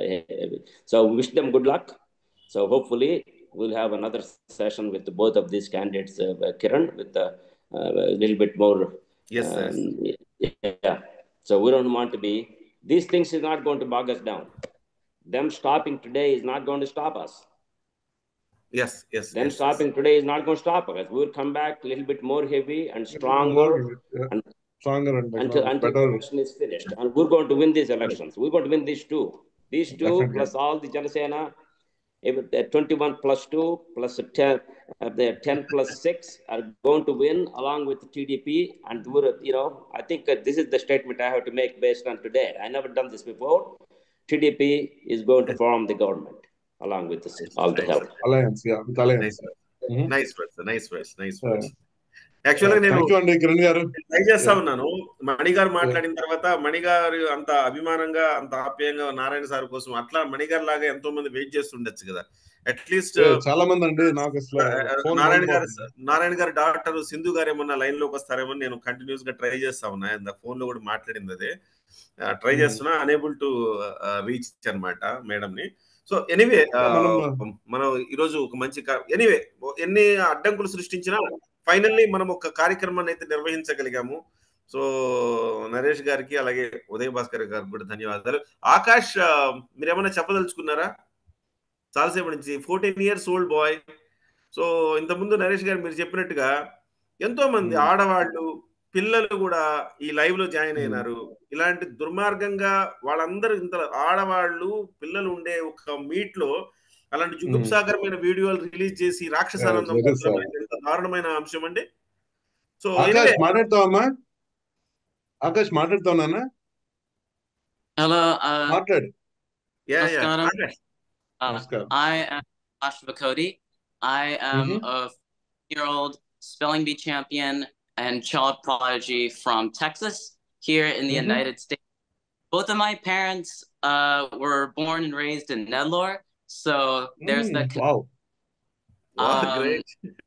so wish them good luck so hopefully we'll have another session with both of these candidates, uh, Kiran, with a, uh, a little bit more. Yes, um, yeah. So we don't want to be. These things is not going to bog us down. Them stopping today is not going to stop us. Yes, yes. Them yes, stopping today is not going to stop us. We'll come back a little bit more heavy and stronger Yeah. and, Stronger and better. until until the better. election is finished. And we're going to win these elections. We're going to win these two. These two Definitely. plus all the Janasena, if the 21 plus 2 plus 10, uh, the 10 plus 6 are going to win along with the TDP. And we're, you know, I think uh, this is the statement I have to make based on today. I never done this before. TDP is going to form the government along with this, all the help. Alliance, yeah, with alliance. Mhm. Nice words nice words nice Yeah. Words యాక్చువల్గా నేను Thank you అండి కిరణ్ గారు ట్రై చేస్తా ఉన్నాను మణి గారు మాట్లాడిన తర్వాత మణి గారు అంత అభిమానంగా అంత ఆప్యాయంగా నారాయణ సార్ కోసం అట్లా మణి గారు లాగా ఎంతో మంది వెయిట్ చేస్తుండొచ్చు కదా అట్లీస్ట్ Yeah, చాలా మంది అండి నాకు అసలు phone నారాయణ గారు మాట్లాడుతున్నారు. నారాయణ గారు డాక్టర్ సింధు గారు ఏమన్నా లైన్ లోకి వస్తారేమో నేను కంటిన్యూస్ గా ట్రై చేస్తా ఉన్నా ఇంత ఫోన్ లో కూడా మాట్లాడింది అదే ట్రై Hmm. చేస్తున్నా అనేబుల్ టు రీచ్ అన్నమాట మేడం ని సో ఎనీవే మనం- మనం ఈరోజు ఒక మంచి ఎనీవే ఎన్ని అడ్డంకులు సృష్టించినా ఫైనల్లీ మనం ఒక కార్యక్రమాన్ని అయితే నిర్వహించగలిగాము సో నరేష్ గారికి అలాగే ఉదయ్ భాస్కర్ గారికి కూడా ధన్యవాదాలు ఆకాష్ ఆ, మీరేమైనా చెప్పదలుచుకున్నారా చాలాసేపు నుంచి fourteen years old boy so ఇంతకుముందు నరేష్ గారు మీరు చెప్పినట్టుగా ఎంతో మంది Hmm. ఆడవాళ్ళు పిల్లలు కూడా ఈ లైవ్ లో జాయిన్ Hmm. అయినారు ఇలాంటి దుర్మార్గంగా వాళ్ళందరూ ఇంత ఆడవాళ్ళు పిల్లలు ఉండే ఒక మీట్ లో అలాంటి జుగుప్సాకరమైన వీడియోలు రిలీజ్ చేసి రాక్షసానందం Yeah, very పొందడం అనేది ఎంత దారుణమైన అంశం అండి సో ఆకాష్ మాట్లాడతావమ్మా ఆకాష్ మాట్లాడుతావునా Hello, uh, మాట్లాడు Namaskaram. uh, నమస్కారం I am Joshua Cody. I am Mhm. a year old spelling bee champion and child prodigy from Texas here in the Mhm. United States. Both of my parents uh, were born and raised in Nedlor, so there's the Mm, wow. Wow, Um, great.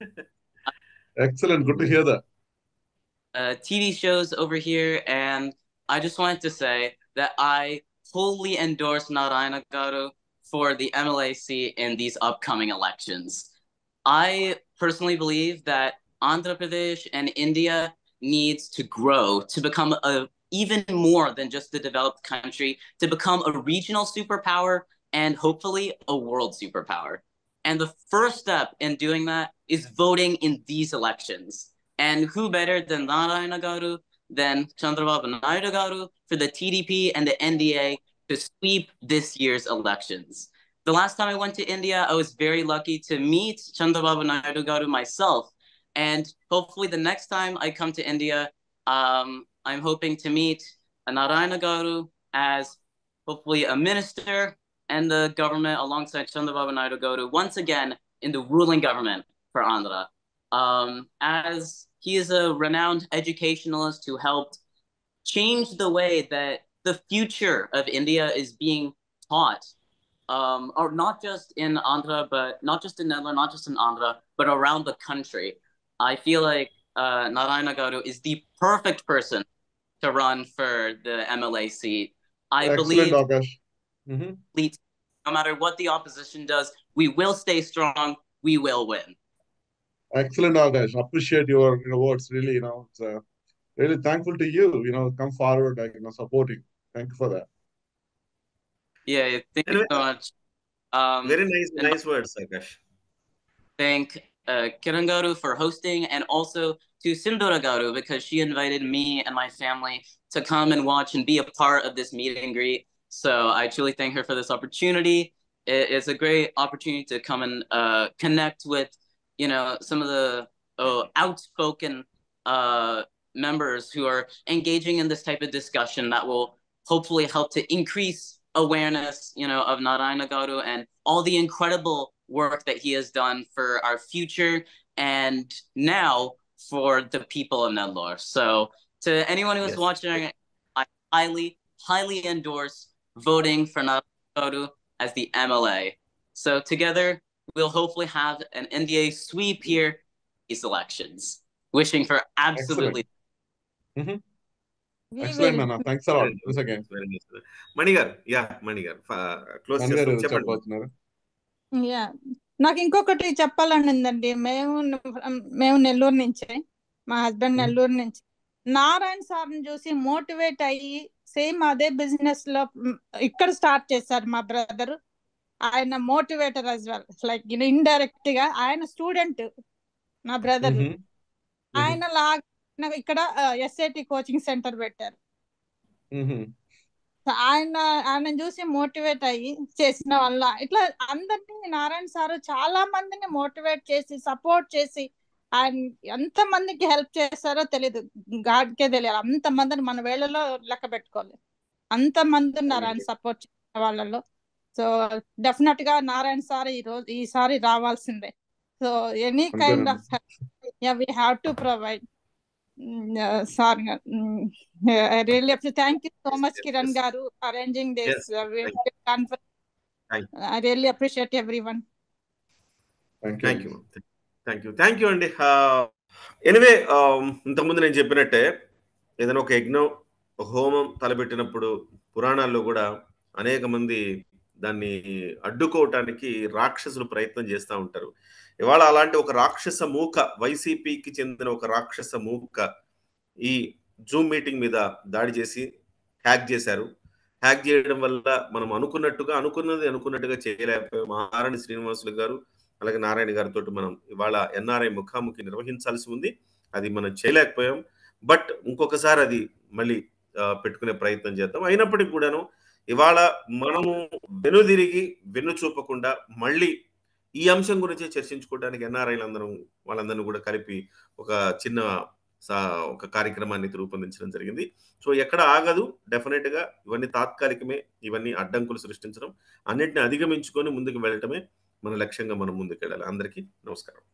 Excellent. Good to hear that. uh, TV shows over here, and I just wanted to say that I wholly endorse Narayana Garu for the MLAC in these upcoming elections. I personally believe that Andhra Pradesh and India needs to grow to become a even more than just a developed country, to become a regional superpower and hopefully a world superpower. And the first step in doing that is voting in these elections. And who better than Narayana Garu, than Chandrababu Naidu Garu for the TDP and the NDA to sweep this year's elections. The last time I went to India, I was very lucky to meet Chandrababu Naidu Garu myself. And hopefully the next time I come to India, um, I'm hoping to meet Narayana Garu as hopefully a minister and the government alongside Chandrababu Naidu Garu once again in the ruling government for Andhra. Um, as he is a renowned educationalist who helped change the way that the future of India is being taught, um, or not just in Andhra, but not just in Nedlar, not just in Andhra, but around the country. I feel like uh, Narayana Garu is the perfect person to run for the MLA seat. I Excellent, believe Akash. Mhm. leads- no matter what the opposition does, we will stay strong. We will win. Excellent, Akash. Appreciate your, you know, words. Really, you know, it's, uh, really thankful to you. You know, come forward, like you know, supporting. Thank you for that. Yeah, thank you so much. Um, Very nice, and nice words, Akash. thank uh, Kiran Garu for hosting and also to Sindhura Garu because she invited me and my family to come and watch and be a part of this meet and greet. So I truly thank her for this opportunity. It, it's a great opportunity to come and uh, connect with, you know, some of the uh, outspoken uh, members who are engaging in this type of discussion that will hopefully help to increase awareness, you know, of Narayana Garu and all the incredible work that he has done for our future and now for the people of Nedlor. So to anyone who's Yes. watching, I highly, highly endorse voting for Narayana Garu as the MLA. So together, we'll hopefully have an NDA sweep here these elections. Wishing for absolutely Mhm. We Excellent, will. Nana. Thanks a lot. Very nice, Once again. very nice. Mani గారు యా మణి గారు క్లోజ్ మణి గారు చేస్తాం చెప్పండి చెప్పబోతున్నారు యా నాకు ఇంకొకటి చెప్పాలని ఉందండి మేము మేము నెల్లూరు నుంచే మా హస్బెండ్ Mhm. నెల్లూరు నుంచి నారాయణ సార్ని చూసి మోటివేట్ అయ్యి సేమ్ అదే బిజినెస్ లో మ్, ఇక్కడ స్టార్ట్ చేశారు మా బ్రదర్ ఆయన motivator as well like indirect గా ఆయన స్టూడెంట్ నా బ్రదర్ Mhm. Mhm. ఆయన లాగా ఇక్కడ ఎస్ఐటి కోచింగ్ సెంటర్ పెట్టారు Mhm. ఆయన ఆయన చూసి మోటివేట్ అయ్యి చేసిన వల్ల ఇట్లా అందరినీ నారాయణ సార్ చాలా మందిని మోటివేట్ చేసి సపోర్ట్ చేసి ఆయన ఎంత మందికి హెల్ప్ చేస్తారో తెలియదు గాడ్కే తెలియాలి అంత మందిని మన వేళలో లెక్క పెట్టుకోలేదు అంత మంది ఉన్నారు ఆయన సపోర్ట్ చేసిన వాళ్ళలో సో డెఫినెట్ గా నారాయణ సార్ ఈ రోజు ఈసారి రావాల్సిందే so any kind of we have to provide sir I really thank you so much yes, Kiran yes. గారు arranging Yes, this thank conference Thank I really appreciate everyone Thank thank you. You thank you thank you అండి ఎనివే ఇంతకుముందు నేను చెప్పినట్టే ఏదైనా ఒక యజ్ఞం ఒక హోమం తలపెట్టినప్పుడు పురాణాల్లో కూడా అనేక మంది దాన్ని అడ్డుకోవటానికి రాక్షసులు ప్రయత్నం చేస్తూ ఉంటారు ఇవాళ అలాంటి ఒక రాక్షస మూక వైసీపీకి చెందిన ఒక రాక్షస మూక ఈ జూమ్ మీటింగ్ మీద దాడి చేసి హ్యాక్ చేశారు హ్యాక్ చేయడం వల్ల మనం అనుకున్నట్టుగా అనుకున్నది అనుకున్నట్టుగా చేయలేకపోయాం మహారాణి శ్రీనివాసులు గారు అలాగే నారాయణ గారితో మనం ఇవాళ ఎన్ఆర్ఐ ముఖాముఖి నిర్వహించాల్సి ఉంది అది మనం చేయలేకపోయాం బట్ ఇంకొకసారి అది మళ్ళీ ఆ, పెట్టుకునే ప్రయత్నం చేద్దాం అయినప్పటికీ కూడాను ఇవాళ మనము వెనుదిరిగి వెన్ను చూపకుండా మళ్ళీ ఈ అంశం గురించి చర్చించుకోవడానికి ఎన్ఆర్ఐలు అందరం వాళ్ళందరినీ కూడా కలిపి ఒక చిన్న సా- ఒక కార్యక్రమాన్ని రూపొందించడం జరిగింది సో ఎక్కడ ఆగదు డెఫినెట్ గా ఇవన్నీ తాత్కాలికమే ఇవన్నీ అడ్డంకులు సృష్టించడం అన్నిటిని అధిగమించుకొని ముందుకు వెళ్ళటమే మన లక్ష్యంగా మనం ముందుకు వెళ్ళాలి అందరికీ నమస్కారం